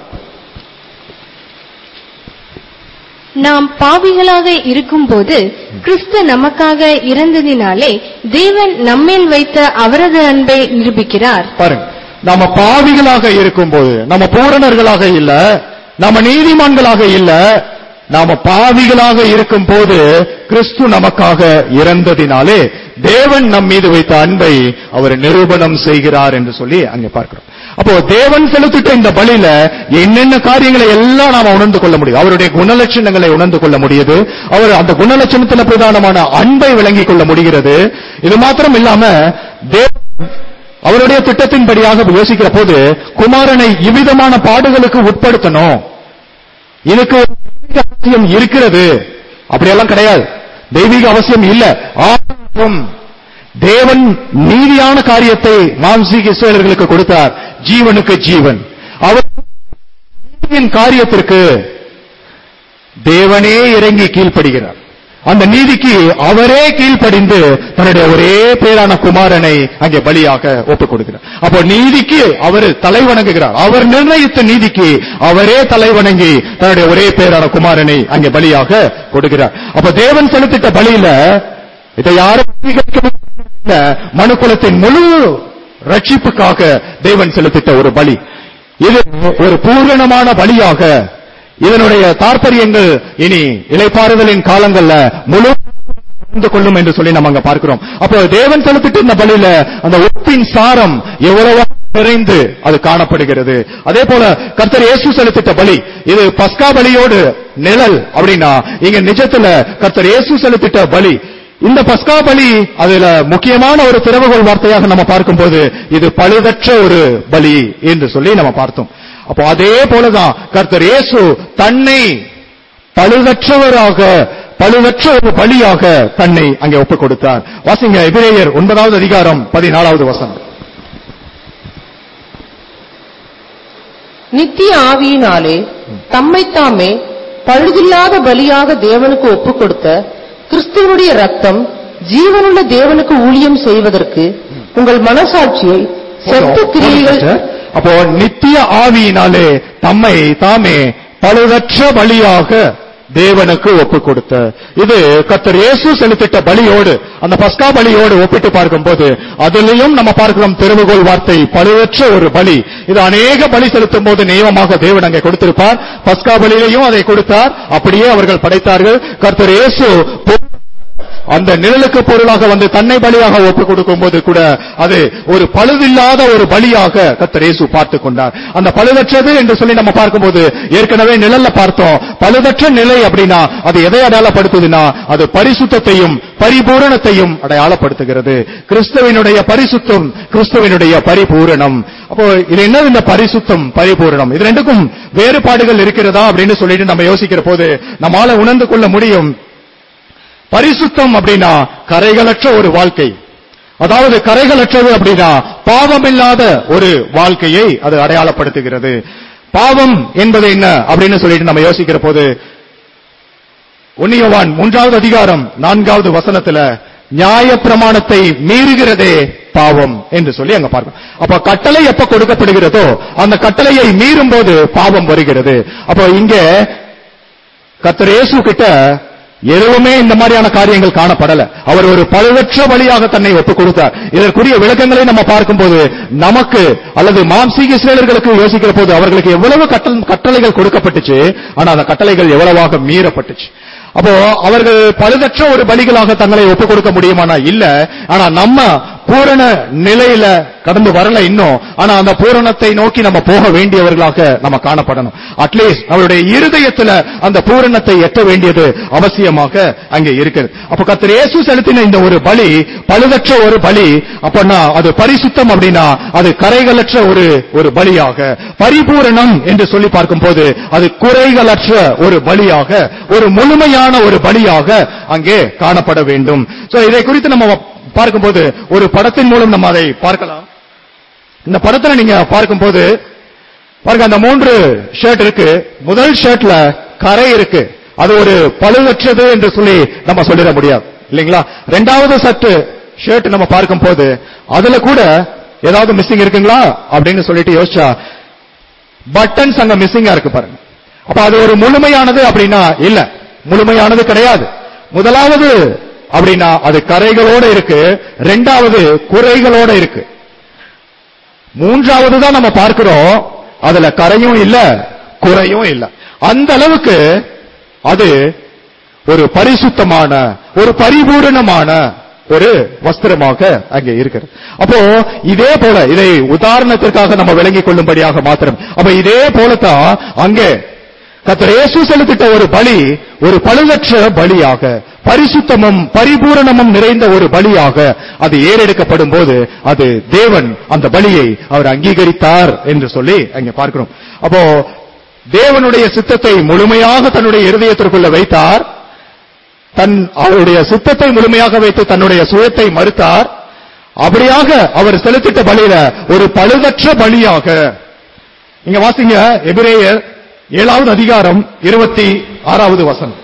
நாம் பாவிகளாக இருக்கும்போது கிறிஸ்து நமக்காக இறந்ததினாலே தேவன் நம்மேல் வைத்த அவரது அன்பை நிரூபிக்கிறார் பாருங்க நாம பாவிகளாக இருக்கும்போது நம்ம பூரணர்களாக இல்ல நாம நீதிமான்களாக இல்ல நாம பாவிகளாக இருக்கும் போது கிறிஸ்து நமக்காக இறந்ததினாலே தேவன் நம் மீது வைத்த அன்பை அவர் நிரூபணம் செய்கிறார் என்று சொல்லி அங்கே பார்க்கிறோம் அப்போ தேவன் செலுத்திட்ட இந்த பலியில என்னென்ன காரியங்களை எல்லாம் நாம உணர்ந்து கொள்ள முடியும் அவருடைய குணலட்சணங்களை உணர்ந்து கொள்ள முடியுது அவர் அந்த குணலட்சணத்துல பிரதானமான அன்பை விளங்கிக் கொள்ள முடிகிறது இது மாத்திரம் இல்லாம தேவன் அவருடைய திட்டத்தின்படியாக யோசிக்கிற போது குமாரனை இவ்விதமான பாடுகளுக்கு உட்படுத்தணும் இதுக்கு ஒரு தெய்வீக அவசியம் இருக்கிறது அப்படியெல்லாம் கிடையாது தெய்வீக அவசியம் இல்ல ஆனாலும் தேவன் நீதியான காரியத்தை மாம்சீக இஸ்ரேலர்களுக்கு கொடுத்தார் ஜீவனுக்கு ஜீவன் அவர் நீதியின் காரியத்திற்கு தேவனே இறங்கி கீழ்ப்படுகிறார் அந்த நீதிக்கு அவரே கீழ்ப்படிந்து தன்னுடைய ஒரே பேரான குமாரனை அங்கே பலியாக ஒப்புக் கொடுக்கிறார் அப்போ நீதிக்கு அவர் தலை வணங்குகிறார் அவர் நிர்ணயித்த நீதிக்கு அவரே தலை வணங்கி தன்னுடைய ஒரே பேரான குமாரனை அங்கே பலியாக கொடுக்கிறார் அப்ப தேவன் செலுத்திட்ட பலியில இதை யாரும் அங்கீகரிக்க இல்ல மனுக்குலத்தின் முழு ரட்சிப்புக்காக தேவன் செலுத்திட்ட ஒரு பலி இது ஒரு பூரணமான பலியாக இதனுடைய தாற்பயங்கள் இனி இலைப்பாறுதலின் காலங்கள்ல முழு புரிந்து கொள்ளும் என்று சொல்லி நம்ம அங்க பார்க்கிறோம் அப்போ தேவன் செலுத்திட்டு இந்த பலியில அந்த உப்பின் சாரம் எவ்வளவு நிறைந்து அது காணப்படுகிறது அதே போல கர்த்தர் இயேசு செலுத்திட்ட பலி இது பஸ்கா பலியோடு நிழல் அப்படின்னா இங்க நிஜத்துல கர்த்தர் இயேசு செலுத்திட்ட பலி இந்த பஸ்கா பலி அதுல முக்கியமான ஒரு திறவுகோல் வார்த்தையாக நம்ம பார்க்கும்போது இது பழுதற்ற ஒரு பலி என்று சொல்லி நம்ம பார்த்தோம் அப்போ அதே போலதான் கர்த்தர் இயேசு தன்னை பழுதற்றவராக பழுதற்ற ஒரு பலியாக தன்னை அங்கே ஒப்புக் கொடுத்தார் வாசிங்க எபிரேயர் ஒன்பதாவது அதிகாரம் பதினாலாவது வசனம் நித்திய ஆவியினாலே தம்மைத்தாமே பழுதில்லாத பலியாக தேவனுக்கு ஒப்புக் கொடுத்த கிறிஸ்துவனுடைய ரத்தம் ஜீவனுள்ள தேவனுக்கு ஊழியம் செய்வதற்கு உங்கள் மனசாட்சியை செத்த கிரியைகள் அப்போ நித்திய ஆவியினாலே தம்மை தாமே பழுதற்ற பலியாக தேவனுக்கு ஒப்புக் கொடுத்த இது கர்த்தர் இயேசு செலுத்திட்ட பலியோடு அந்த பஸ்கா பலியோடு ஒப்பிட்டு பார்க்கும்போது அதிலையும் நம்ம பார்க்கிறோம் திருவுகோள் வார்த்தை பழுதற்ற ஒரு பலி இது அநேக பலி செலுத்தும் போது நியமமாக தேவன் அங்கே கொடுத்திருப்பார் பஸ்கா பலியிலையும் அதை கொடுத்தார் அப்படியே அவர்கள் படைத்தார்கள் கர்த்தர் இயேசு பொ- அந்த நிழலுக்கு பொருளாக வந்து தன்னை பலியாக ஒப்புக் கொடுக்கும் போது கூட அது ஒரு பழுதில்லாத ஒரு பலியாக கர்த்தர் இயேசு பார்த்துக் கொண்டார் அந்த பழுதற்றது என்று சொல்லி நம்ம பார்க்கும்போது ஏற்கனவே நிழல்ல பார்த்தோம் பழுதற்ற நிலை அப்படின்னா அது எதை அடையாளப்படுத்துதுன்னா அது பரிசுத்தத்தையும் பரிபூரணத்தையும் அடையாளப்படுத்துகிறது கிறிஸ்துவினுடைய பரிசுத்தம் கிறிஸ்துவினுடைய பரிபூரணம் அப்போ இது என்ன இந்த பரிசுத்தம் பரிபூரணம் இது ரெண்டுக்கும் வேறுபாடுகள் இருக்கிறதா அப்படின்னு சொல்லிட்டு நம்ம யோசிக்கிற போது நம்மால உணர்ந்து கொள்ள முடியும் பரிசுத்தம் அப்படின்னா கரைகளற்ற ஒரு வாழ்க்கை அதாவது கரைகளற்றது அப்படின்னா பாவமில்லாத ஒரு வாழ்க்கையை அது அடையாளப்படுத்துகிறது பாவம் என்பது என்ன அப்படின்னு சொல்லிட்டு நம்ம யோசிக்கிற போது ஒன்னியவான் மூன்றாவது அதிகாரம் நான்காவது வசனத்துல நியாய பிரமாணத்தை மீறுகிறதே பாவம் என்று சொல்லி அங்க பார்க்கணும் அப்ப கட்டளை எப்ப கொடுக்கப்படுகிறதோ அந்த கட்டளையை மீறும் போது பாவம் வருகிறது அப்போ இங்க கர்த்தர் இயேசு கிட்ட எதுவுமே இந்த மாதிரியான காரியங்கள் காணப்படல அவர் ஒரு பழுவற்ற வழியாக தன்னை ஒப்புக் கொடுத்தார் இதற்குரிய விளக்கங்களை நம்ம பார்க்கும்போது நமக்கு அல்லது மாம்சீக இஸ்ரேலர்களுக்கு யோசிக்கிற போது அவர்களுக்கு எவ்வளவு கட்டளை- கட்டளைகள் கொடுக்கப்பட்டுச்சு ஆனா அந்த கட்டளைகள் எவ்வளவாக மீறப்பட்டுச்சு அப்போ அவர்கள் பழுதற்ற ஒரு பலிகளாக தங்களை ஒப்புக் கொடுக்க முடியுமானா இல்ல ஆனா நம்ம பூரண நிலையில கடந்து வரல இன்னும் ஆனா அந்த பூரணத்தை நோக்கி நம்ம போக வேண்டியவர்களாக நம்ம காணப்படணும் அட்லீஸ்ட் நம்மளுடைய இருதயத்துல அந்த பூரணத்தை எட்ட வேண்டியது அவசியமாக அங்கே இருக்கிறது அப்ப கர்த்தர் இயேசு செலுத்தின இந்த ஒரு பலி பழுதற்ற ஒரு பலி அப்பன்னா அது பரிசுத்தம் அப்படின்னா அது கரைகளற்ற ஒரு ஒரு பலியாக பரிபூரணம் என்று சொல்லி பார்க்கும்போது அது குறைகளற்ற ஒரு பலியாக ஒரு முழுமையான ஒரு பலியாக அங்கே காணப்பட வேண்டும் சோ இதை குறித்து நம்ம பார்க்கும்போது ஒரு படத்தின் மூலம் நம்ம அதை பார்க்கலாம் இந்த படத்துல நீங்க பார்க்கும்போது பாருங்க அந்த மூன்று ஷர்ட் இருக்கு முதல் ஷர்ட்ல கரை இருக்கு அது ஒரு பழுவற்றது என்று சொல்லி நம்ம சொல்லிட முடியாது இல்லைங்களா ரெண்டாவது சட்டு ஷர்ட் நம்ம பார்க்கும்போது அதுல கூட ஏதாவது மிஸ்ஸிங் இருக்குங்களா அப்படின்னு சொல்லிட்டு யோசிச்சா பட்டன்ஸ் அங்க மிஸ்ஸிங்கா இருக்கு பாருங்க அப்ப அது ஒரு முழுமையானது அப்படின்னா இல்ல முழுமையானது கிடையாது முதலாவது அப்படின்னா அது கரைகளோட இருக்கு ரெண்டாவது குறைகளோட இருக்கு மூன்றாவது தான் நம்ம பார்க்கிறோம் அதுல கரையும் இல்ல குறையும் இல்ல அந்த அளவுக்கு அது ஒரு பரிசுத்தமான ஒரு பரிபூரணமான ஒரு வஸ்திரமாக அங்கே இருக்கிறது அப்போ இதே போல இதை உதாரணத்திற்காக நம்ம விளங்கிக் கொள்ளும்படியாக மாத்திரம் அப்ப இதே போலத்தான் அங்கே கர்த்தர் இயேசு செலுத்திட்ட ஒரு பலி ஒரு பழுதற்ற பலியாக பரிசுத்தமும் பரிபூரணமும் நிறைந்த ஒரு பலியாக அது ஏறெடுக்கப்படும் போது அது தேவன் அந்த பலியை அவர் அங்கீகரித்தார் என்று சொல்லி அங்கே பார்க்கிறோம் அப்போ தேவனுடைய சித்தத்தை முழுமையாக தன்னுடைய இருதயத்திற்குள்ள வைத்தார் தன் அவருடைய சித்தத்தை முழுமையாக வைத்து தன்னுடைய சுயத்தை மறுத்தார் அப்படியாக அவர் செலுத்திட்ட பலியில ஒரு பழுதற்ற பலியாக இங்க வாசிங்க எபிரேயர் ஏழாவது அதிகாரம் இருபத்தி ஆறாவது வசனம்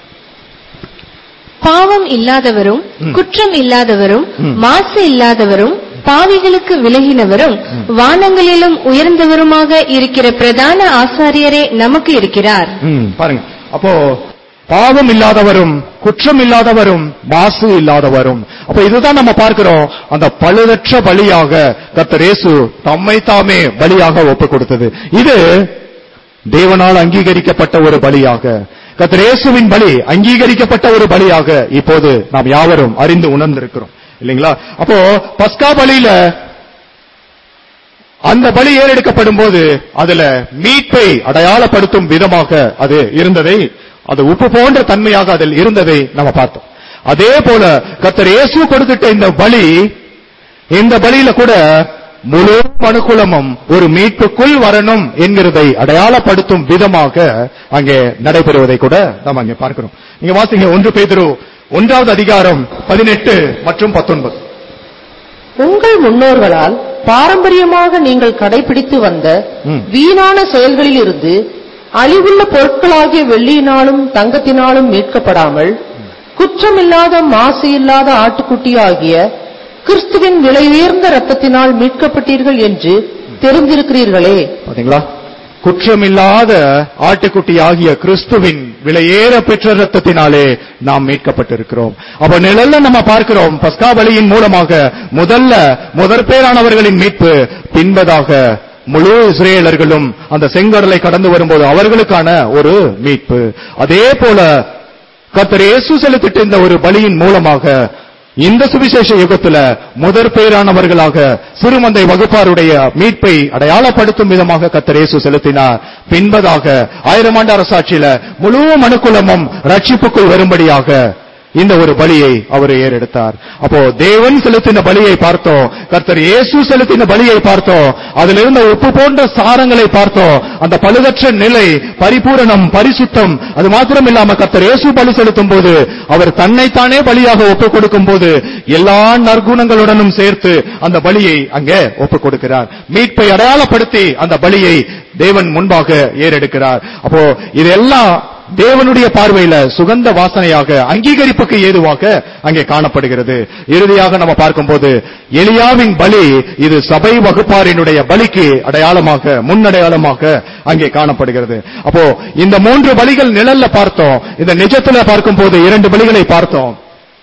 பாவம் இல்லாதவரும் குற்றம் இல்லாதவரும் மாசு இல்லாதவரும் பாவிகளுக்கு விலகினவரும் வானங்களிலும் உயர்ந்தவருமாக இருக்கிற பிரதான ஆசாரியரே நமக்கு இருக்கிறார் ம், பாருங்க அப்போ பாவம் இல்லாதவரும் குற்றம் இல்லாதவரும் மாசு இல்லாதவரும் அப்ப இதுதான் நம்ம பார்க்கிறோம் அந்த பழுதற்ற பலியாக கர்த்தர் இயேசு தம்மை தாமே பலியாக ஒப்பு கொடுத்தது இது தேவனால் அங்கீகரிக்கப்பட்ட ஒரு பலியாக கர்த்தர் இயேசுவின் பலி அங்கீகரிக்கப்பட்ட ஒரு பலியாக இப்போது நாம் யாவரும் அறிந்து உணர்ந்திருக்கிறோம் இல்லைங்களா அப்போ பஸ்கா பலியில அந்த பலி ஏறெடுக்கப்படும் போது அதுல மீட்பை அடையாளப்படுத்தும் விதமாக அது இருந்ததை அது உப்பு போன்ற தன்மையாக அதில் இருந்ததை நம்ம பார்த்தோம் அதே போல கர்த்தர் இயேசு கொடுத்துட்ட இந்த பலி இந்த பலியில கூட முழு மனுக்குலமும் ஒரு மீட்புக்குள் வரணும் என்கிறதை அடையாளப்படுத்தும் விதமாக அங்கே நடைபெறுவதை கூட நாம் அங்கே பார்க்கிறோம் நீங்க வாசிங்க ஒன்று பேதுரு ஒன்றாவது அதிகாரம் பதினெட்டு மற்றும் பத்தொன்பது உங்கள் முன்னோர்களால் பாரம்பரியமாக நீங்கள் கடைபிடித்து வந்த ம். வீணான செயல்களில் இருந்து அழிவுள்ள பொருட்களாகிய வெள்ளியினாலும் தங்கத்தினாலும் மீட்கப்படாமல் குற்றமில்லாத மாசு இல்லாத ஆட்டுக்குட்டியாகிய கிறிஸ்துவின் விலை உயர்ந்த ரத்தத்தினால் மீட்கப்பட்டீர்கள் என்று தெரிந்திருக்கிறீர்களே பாத்தீங்களா குற்றமில்லாத ஆட்டுக்குட்டி ஆகிய கிறிஸ்துவின் விலையேற பெற்ற ரத்தத்தினாலே நாம் மீட்கப்பட்டிருக்கிறோம் அப்ப நிழல்ல நம்ம பார்க்கிறோம் பஸ்கா பலியின் மூலமாக முதல்ல முதற் பேரானவர்களின் மீட்பு பின்பதாக முழு இஸ்ரேலர்களும் அந்த செங்கடலை கடந்து வரும்போது அவர்களுக்கான ஒரு மீட்பு அதே போல கர்த்தர் இயேசு செலுத்திட்டு இந்த ஒரு பலியின் மூலமாக இந்த சுவிசேஷ யுகத்துல முதற் பேரானவர்களாக சிறுமந்தை வகுப்பாருடைய மீட்பை அடையாளப்படுத்தும் விதமாக கர்த்தர் இயேசு செலுத்தினார் பின்பதாக ஆயிரம் ஆண்டு அரசாட்சியில முழு மனுக்குலமும் ரட்சிப்புக்குள் வரும்படியாக இந்த ஒரு பலியை அவர் ஏறெடுத்தார் அப்போ தேவன் செலுத்தின பலியை பார்த்தோம் கர்த்தர் இயேசு செலுத்தின பலியை பார்த்தோம் அதில் இருந்த உப்பு போன்ற சாரங்களை பார்த்தோம் அந்த பழுதற்ற நிலை பரிபூரணம் பரிசுத்தம் அது மாத்திரம் இல்லாம கர்த்தர் இயேசு பலி செலுத்தும் போது அவர் தன்னைத்தானே பலியாக ஒப்பு கொடுக்கும் போது எல்லா நற்குணங்களுடனும் சேர்த்து அந்த பலியை அங்கே ஒப்பு கொடுக்கிறார் மீட்பை அடையாளப்படுத்தி அந்த பலியை தேவன் முன்பாக ஏறெடுக்கிறார் அப்போ இதெல்லாம் தேவனுடைய பார்வையில சுகந்த வாசனையாக அங்கீகரிப்புக்கு ஏதுவாக அங்கே காணப்படுகிறது இறுதியாக நம்ம பார்க்கும்போது எலியாவின் பலி இது சபை வகுப்பாரினுடைய பலிக்கு அடையாளமாக முன்னடையாளமாக அங்கே காணப்படுகிறது அப்போ இந்த மூன்று பலிகள் நிழல்ல பார்த்தோம் இந்த நிஜத்துல பார்க்கும்போது இரண்டு பலிகளை பார்த்தோம்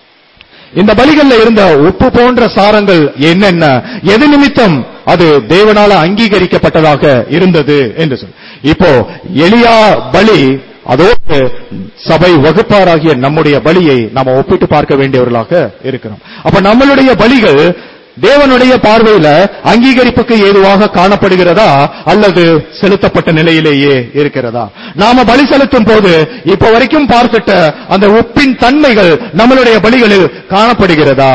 இந்த பலிகள்ல இருந்த உப்பு போன்ற சாரங்கள் என்னென்ன எது நிமித்தம் அது தேவனால அங்கீகரிக்கப்பட்டதாக இருந்தது என்று சொல் இப்போ எலியா பலி அதோடு சபை வகுப்பாராகிய நம்முடைய பலியை நாம ஒப்பிட்டு பார்க்க வேண்டியவர்களாக இருக்கிறோம் அப்ப நம்மளுடைய பலிகள் தேவனுடைய பார்வையில அங்கீகரிப்புக்கு ஏதுவாக காணப்படுகிறதா அல்லது செலுத்தப்பட்ட நிலையிலேயே இருக்கிறதா நாம பலி செலுத்தும் போது இப்ப வரைக்கும் பார்த்துட்ட அந்த உப்பின் தன்மைகள் நம்மளுடைய பலிகளில் காணப்படுகிறதா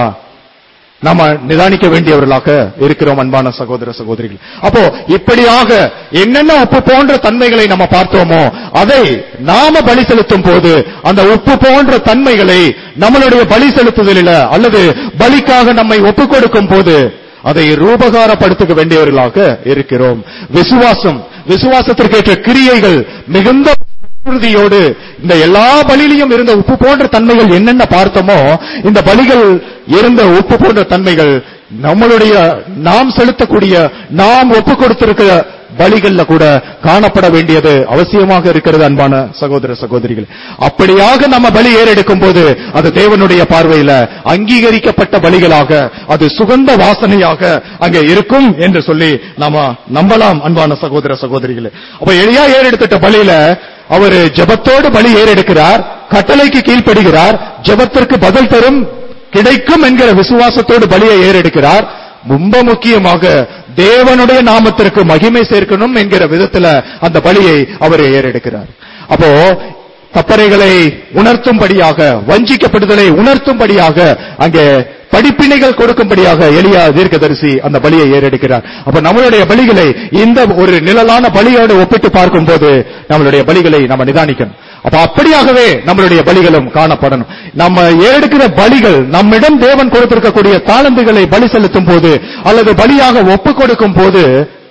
நாம நிதானிக்க வேண்டியவர்களாக இருக்கிறோம் அன்பான சகோதர சகோதரிகள் அப்போ இப்படியாக என்னென்ன உப்பு போன்ற தன்மைகளை நம்ம பார்த்தோமோ அதை நாம பலி செலுத்தும் போது அந்த உப்பு போன்ற தன்மைகளை நம்மளுடைய பலி செலுத்துதலில் அல்லது பலிக்காக நம்மை ஒப்பு கொடுக்கும் போது அதை ரூபகாரப்படுத்த வேண்டியவர்களாக இருக்கிறோம் விசுவாசம் விசுவாசத்திற்கேற்ற கிரியைகள் மிகுந்த உறுதியோடு இந்த எல்லா பலியிலும் இருந்த உப்பு போன்ற தன்மைகள் என்னென்ன பார்த்தோமோ இந்த பலிகள் இருந்த உப்பு போன்ற தன்மைகள் நம்மளுடைய நாம் செலுத்தக்கூடிய நாம் ஒப்பு கொடுத்திருக்கிற பலிகள்ல கூட காணப்பட வேண்டியது அவசியமாக இருக்கிறது அன்பான சகோதர சகோதரிகள் அப்படியாக நம்ம பலி ஏறெடுக்கும் போது அது தேவனுடைய பார்வையில அங்கீகரிக்கப்பட்ட பலிகளாக அது சுகந்த வாசனையாக அங்கே இருக்கும் என்று சொல்லி நாம நம்பலாம் அன்பான சகோதர சகோதரிகளே அப்ப எளியா ஏறெடுத்துட்ட பலியில அவர் ஜெபத்தோடு பலி ஏறெடுக்கிறார் கட்டளைக்கு கீழ்ப்படுகிறார் ஜெபத்திற்கு பதில் தரும் கிடைக்கும் என்கிற விசுவாசத்தோடு பலியை ஏறெடுக்கிறார் ரொம்ப முக்கியமாக தேவனுடைய நாமத்திற்கு மகிமை சேர்க்கணும் என்கிற விதத்துல அந்த பலியை அவர் ஏறெடுக்கிறார் அப்போ தப்பறைகளை உணர்த்தும்படியாக வஞ்சிக்கப்படுதலை உணர்த்தும்படியாக அங்கே படிப்பினைகள் கொடுக்கும்படியாக எளியா தீர்க்கதரிசி அந்த பலியை ஏறெடுக்கிறார் அப்ப நம்மளுடைய பலிகளை இந்த ஒரு நிழலான பலியோடு ஒப்பிட்டு பார்க்கும்போது நம்மளுடைய பலிகளை நம்ம நிதானிக்கணும் அப்ப அப்படியாகவே நம்மளுடைய பலிகளும் காணப்படணும் நம்ம ஏறெடுக்கிற பலிகள் நம்மிடம் தேவன் கொடுத்திருக்கக்கூடிய தாளந்துகளை பலி செலுத்தும் போது அல்லது பலியாக ஒப்பு கொடுக்கும் போது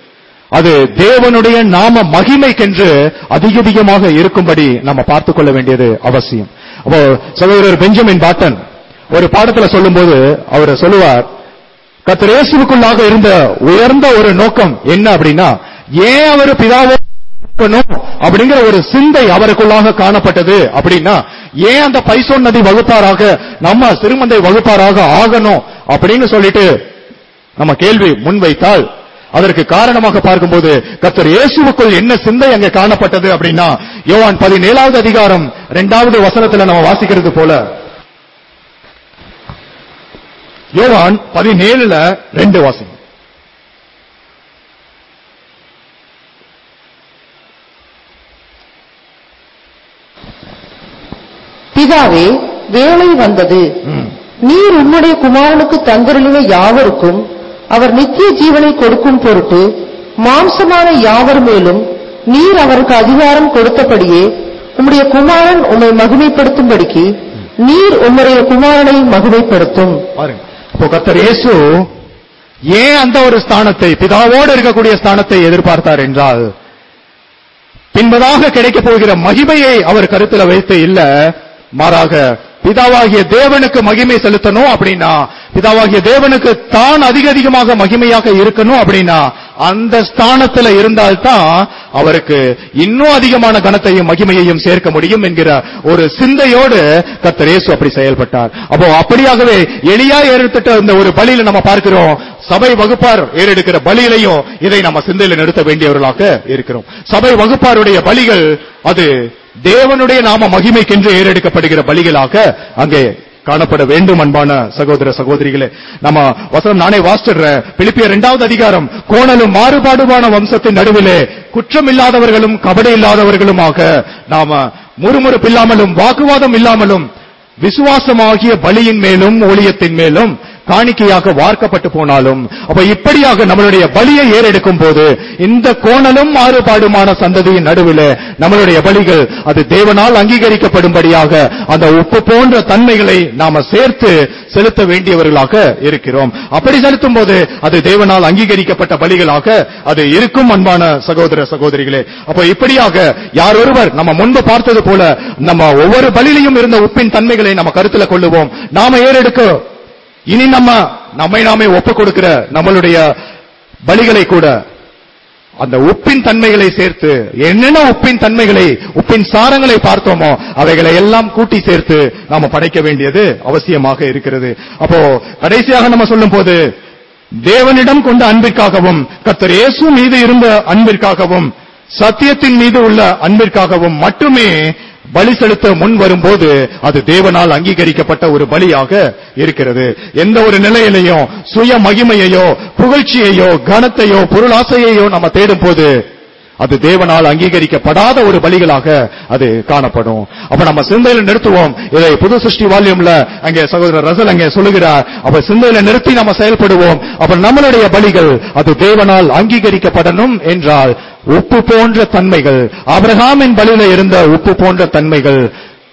அது தேவனுடைய நாம மகிமைக்கென்று அதிக அதிகமாக இருக்கும்படி நம்ம பார்த்துக் கொள்ள வேண்டியது அவசியம் அப்போ சகோதரர் பெஞ்சமின் பாட்டன் ஒரு பாடத்துல சொல்லும்போது அவர் சொல்லுவார் கர்த்தர் இயேசுவுக்குள்ளாக இருந்த உயர்ந்த ஒரு நோக்கம் என்ன அப்படின்னா ஏன் அவர் பிதாவோ இருக்கணும் அப்படிங்கிற ஒரு சிந்தை அவருக்குள்ளாக காணப்பட்டது அப்படின்னா ஏன் அந்த பைசோன் நதி வகுப்பாராக நம்ம சிறுமந்தை வகுப்பாராக ஆகணும் அப்படின்னு சொல்லிட்டு நம்ம கேள்வி முன்வைத்தால் அதற்கு காரணமாக பார்க்கும்போது கர்த்தர் இயேசுவுக்குள் என்ன சிந்தை அங்கே காணப்பட்டது அப்படின்னா யோவான் பதினேழாவது அதிகாரம் இரண்டாவது வசனத்துல நம்ம வாசிக்கிறது போல யோவான் பதினேழுல ரெண்டு வாசகம் பிதாவே வேலை வந்தது ம். நீர் உம்முடைய குமாரனுக்கு தந்தருளின யாவருக்கும் அவர் நித்திய ஜீவனை கொடுக்கும் பொருட்டு மாம்சமான யாவர் மேலும் நீர் அவருக்கு அதிகாரம் கொடுத்தபடியே உம்முடைய குமாரன் உம்மை மகிமைப்படுத்தும்படிக்கு நீர் உம்முடைய குமாரனை மகிமைப்படுத்தும் பாருங்க இப்போ கர்த்தர் இயேசு ஏன் அந்த ஒரு ஸ்தானத்தை பிதாவோடு இருக்கக்கூடிய ஸ்தானத்தை எதிர்பார்த்தார் என்றால் பின்பதாக கிடைக்கப் போகிற மகிமையை அவர் கருத்துல வைத்து இல்ல மாறாக பிதாவாகிய தேவனுக்கு மகிமை செலுத்தணும் அப்படின்னா பிதாவாகிய தேவனுக்கு தான் அதிக அதிகமாக மகிமையாக இருக்கணும் அப்படின்னா அந்த ஸ்தானத்துல இருந்தால்தான் அவருக்கு இன்னும் அதிகமான கனத்தையும் மகிமையையும் சேர்க்க முடியும் என்கிற ஒரு சிந்தையோடு கர்த்தர் இயேசு அப்படி செயல்பட்டார் அப்போ அப்படியாகவே எளியா ஏறெடுத்துட்ட இந்த ஒரு பலியில நம்ம பார்க்கிறோம் சபை வகுப்பார் ஏறெடுக்கிற பலியிலையும் இதை நம்ம சிந்தையில நிறுத்த வேண்டியவர்களாக இருக்கிறோம் சபை வகுப்பாருடைய பலிகள் அது தேவனுடைய நாம மகிமைக்கென்று ஏறெடுக்கப்படுகிற பலிகளாக அங்கே காணப்பட வேண்டும் அன்பான சகோதர சகோதரிகளே நம்ம வசனம் நானே வாசிடுறேன் பிலிப்பிய இரண்டாவது அதிகாரம் கோணலும் மாறுபாடுமான வம்சத்தின் நடுவிலே குற்றம் இல்லாதவர்களும் கபடி இல்லாதவர்களுமாக நாம முறுமுறுப்பு இல்லாமலும் வாக்குவாதம் இல்லாமலும் விசுவாசமாகிய பலியின் மேலும் ஊழியத்தின் மேலும் காணிக்கையாக வார்க்கப்பட்டு போனாலும் அப்ப இப்படியாக நம்மளுடைய பலியை ஏறெடுக்கும் போது இந்த கோணலும் மாறுபாடுமான சந்ததியின் நடுவில் நம்மளுடைய பலிகள் அது தேவனால் அங்கீகரிக்கப்படும்படியாக அந்த உப்பு போன்ற தன்மைகளை நாம சேர்த்து செலுத்த வேண்டியவர்களாக இருக்கிறோம் அப்படி செலுத்தும் போது அது தேவனால் அங்கீகரிக்கப்பட்ட பலிகளாக அது இருக்கும் அன்பான சகோதர சகோதரிகளே அப்ப இப்படியாக யார் ஒருவர் நம்ம முன்பு பார்த்தது போல நம்ம ஒவ்வொரு பலியிலையும் இருந்த உப்பின் தன்மைகளை நம்ம கருத்துல கொள்ளுவோம் நாம ஏறெடுக்க இனி நம்ம நம்மை நாமே ஒப்புக் கொடுக்கிற நம்மளுடைய பலிகளை கூட அந்த உப்பின் தன்மைகளை சேர்த்து என்னென்ன உப்பின் தன்மைகளை உப்பின் சாரங்களை பார்த்தோமோ அவைகளை எல்லாம் கூட்டி சேர்த்து நாம படைக்க வேண்டியது அவசியமாக இருக்கிறது அப்போ கடைசியாக நம்ம சொல்லும் போது தேவனிடம் கொண்ட அன்பிற்காகவும் கர்த்தர் இயேசு மீது இருந்த அன்பிற்காகவும் சத்தியத்தின் மீது உள்ள அன்பிற்காகவும் மட்டுமே பலி செலுத்த முன் வரும்போது அது தேவனால் அங்கீகரிக்கப்பட்ட ஒரு பலியாக இருக்கிறது எந்த ஒரு நிலையிலையும் சுய மகிமையையோ புகழ்ச்சியையோ கனத்தையோ பொருளாசையையோ நம்ம தேடும் போது அது தேவனால் அங்கீகரிக்கப்படாத ஒரு பலிகளாக அது காணப்படும் அப்ப நம்ம சிந்தையில நிறுத்துவோம் இதை புது சிருஷ்டி வால்யூம்ல அங்கே சகோதரர் ரசல் அங்கே சொல்லுகிறார் அப்ப சிந்தையில நிறுத்தி நம்ம செயல்படுவோம் அப்ப நம்மளுடைய பலிகள் அது தேவனால் அங்கீகரிக்கப்படணும் என்றால் உப்பு போன்ற தன்மைகள் ஆபிரகாமின் பலியில இருந்த உப்பு போன்ற தன்மைகள்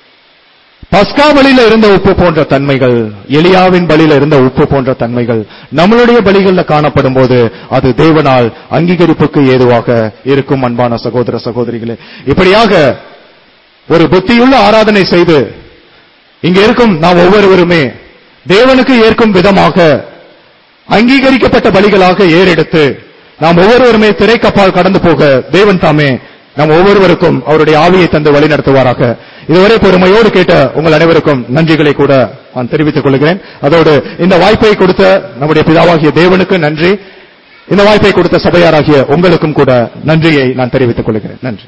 பஸ்கா பலியில இருந்த உப்பு போன்ற தன்மைகள் எலியாவின் பலியில இருந்த உப்பு போன்ற தன்மைகள் நம்மளுடைய பலிகள்ல காணப்படும் போது அது தேவனால் அங்கீகரிப்புக்கு ஏதுவாக இருக்கும் அன்பான சகோதர சகோதரிகளே இப்படியாக ஒரு புத்தியுள்ள ஆராதனை செய்து இங்க இருக்கும் நாம் ஒவ்வொருவருமே தேவனுக்கு ஏற்கும் விதமாக அங்கீகரிக்கப்பட்ட பலிகளாக ஏறெடுத்து நாம் ஒவ்வொருவருமே திரைக்கப்பால் கடந்து போக தேவன் தாமே நாம் ஒவ்வொருவருக்கும் அவருடைய ஆவியை தந்து வழி நடத்துவாராக இதுவரை பொறுமையோடு கேட்ட உங்கள் அனைவருக்கும் நன்றிகளை கூட நான் தெரிவித்துக் கொள்கிறேன் அதோடு இந்த வாய்ப்பை கொடுத்த நம்முடைய பிதாவாகிய தேவனுக்கு நன்றி இந்த வாய்ப்பை கொடுத்த சபையாராகிய உங்களுக்கும் கூட நன்றியை நான் தெரிவித்துக் கொள்கிறேன் நன்றி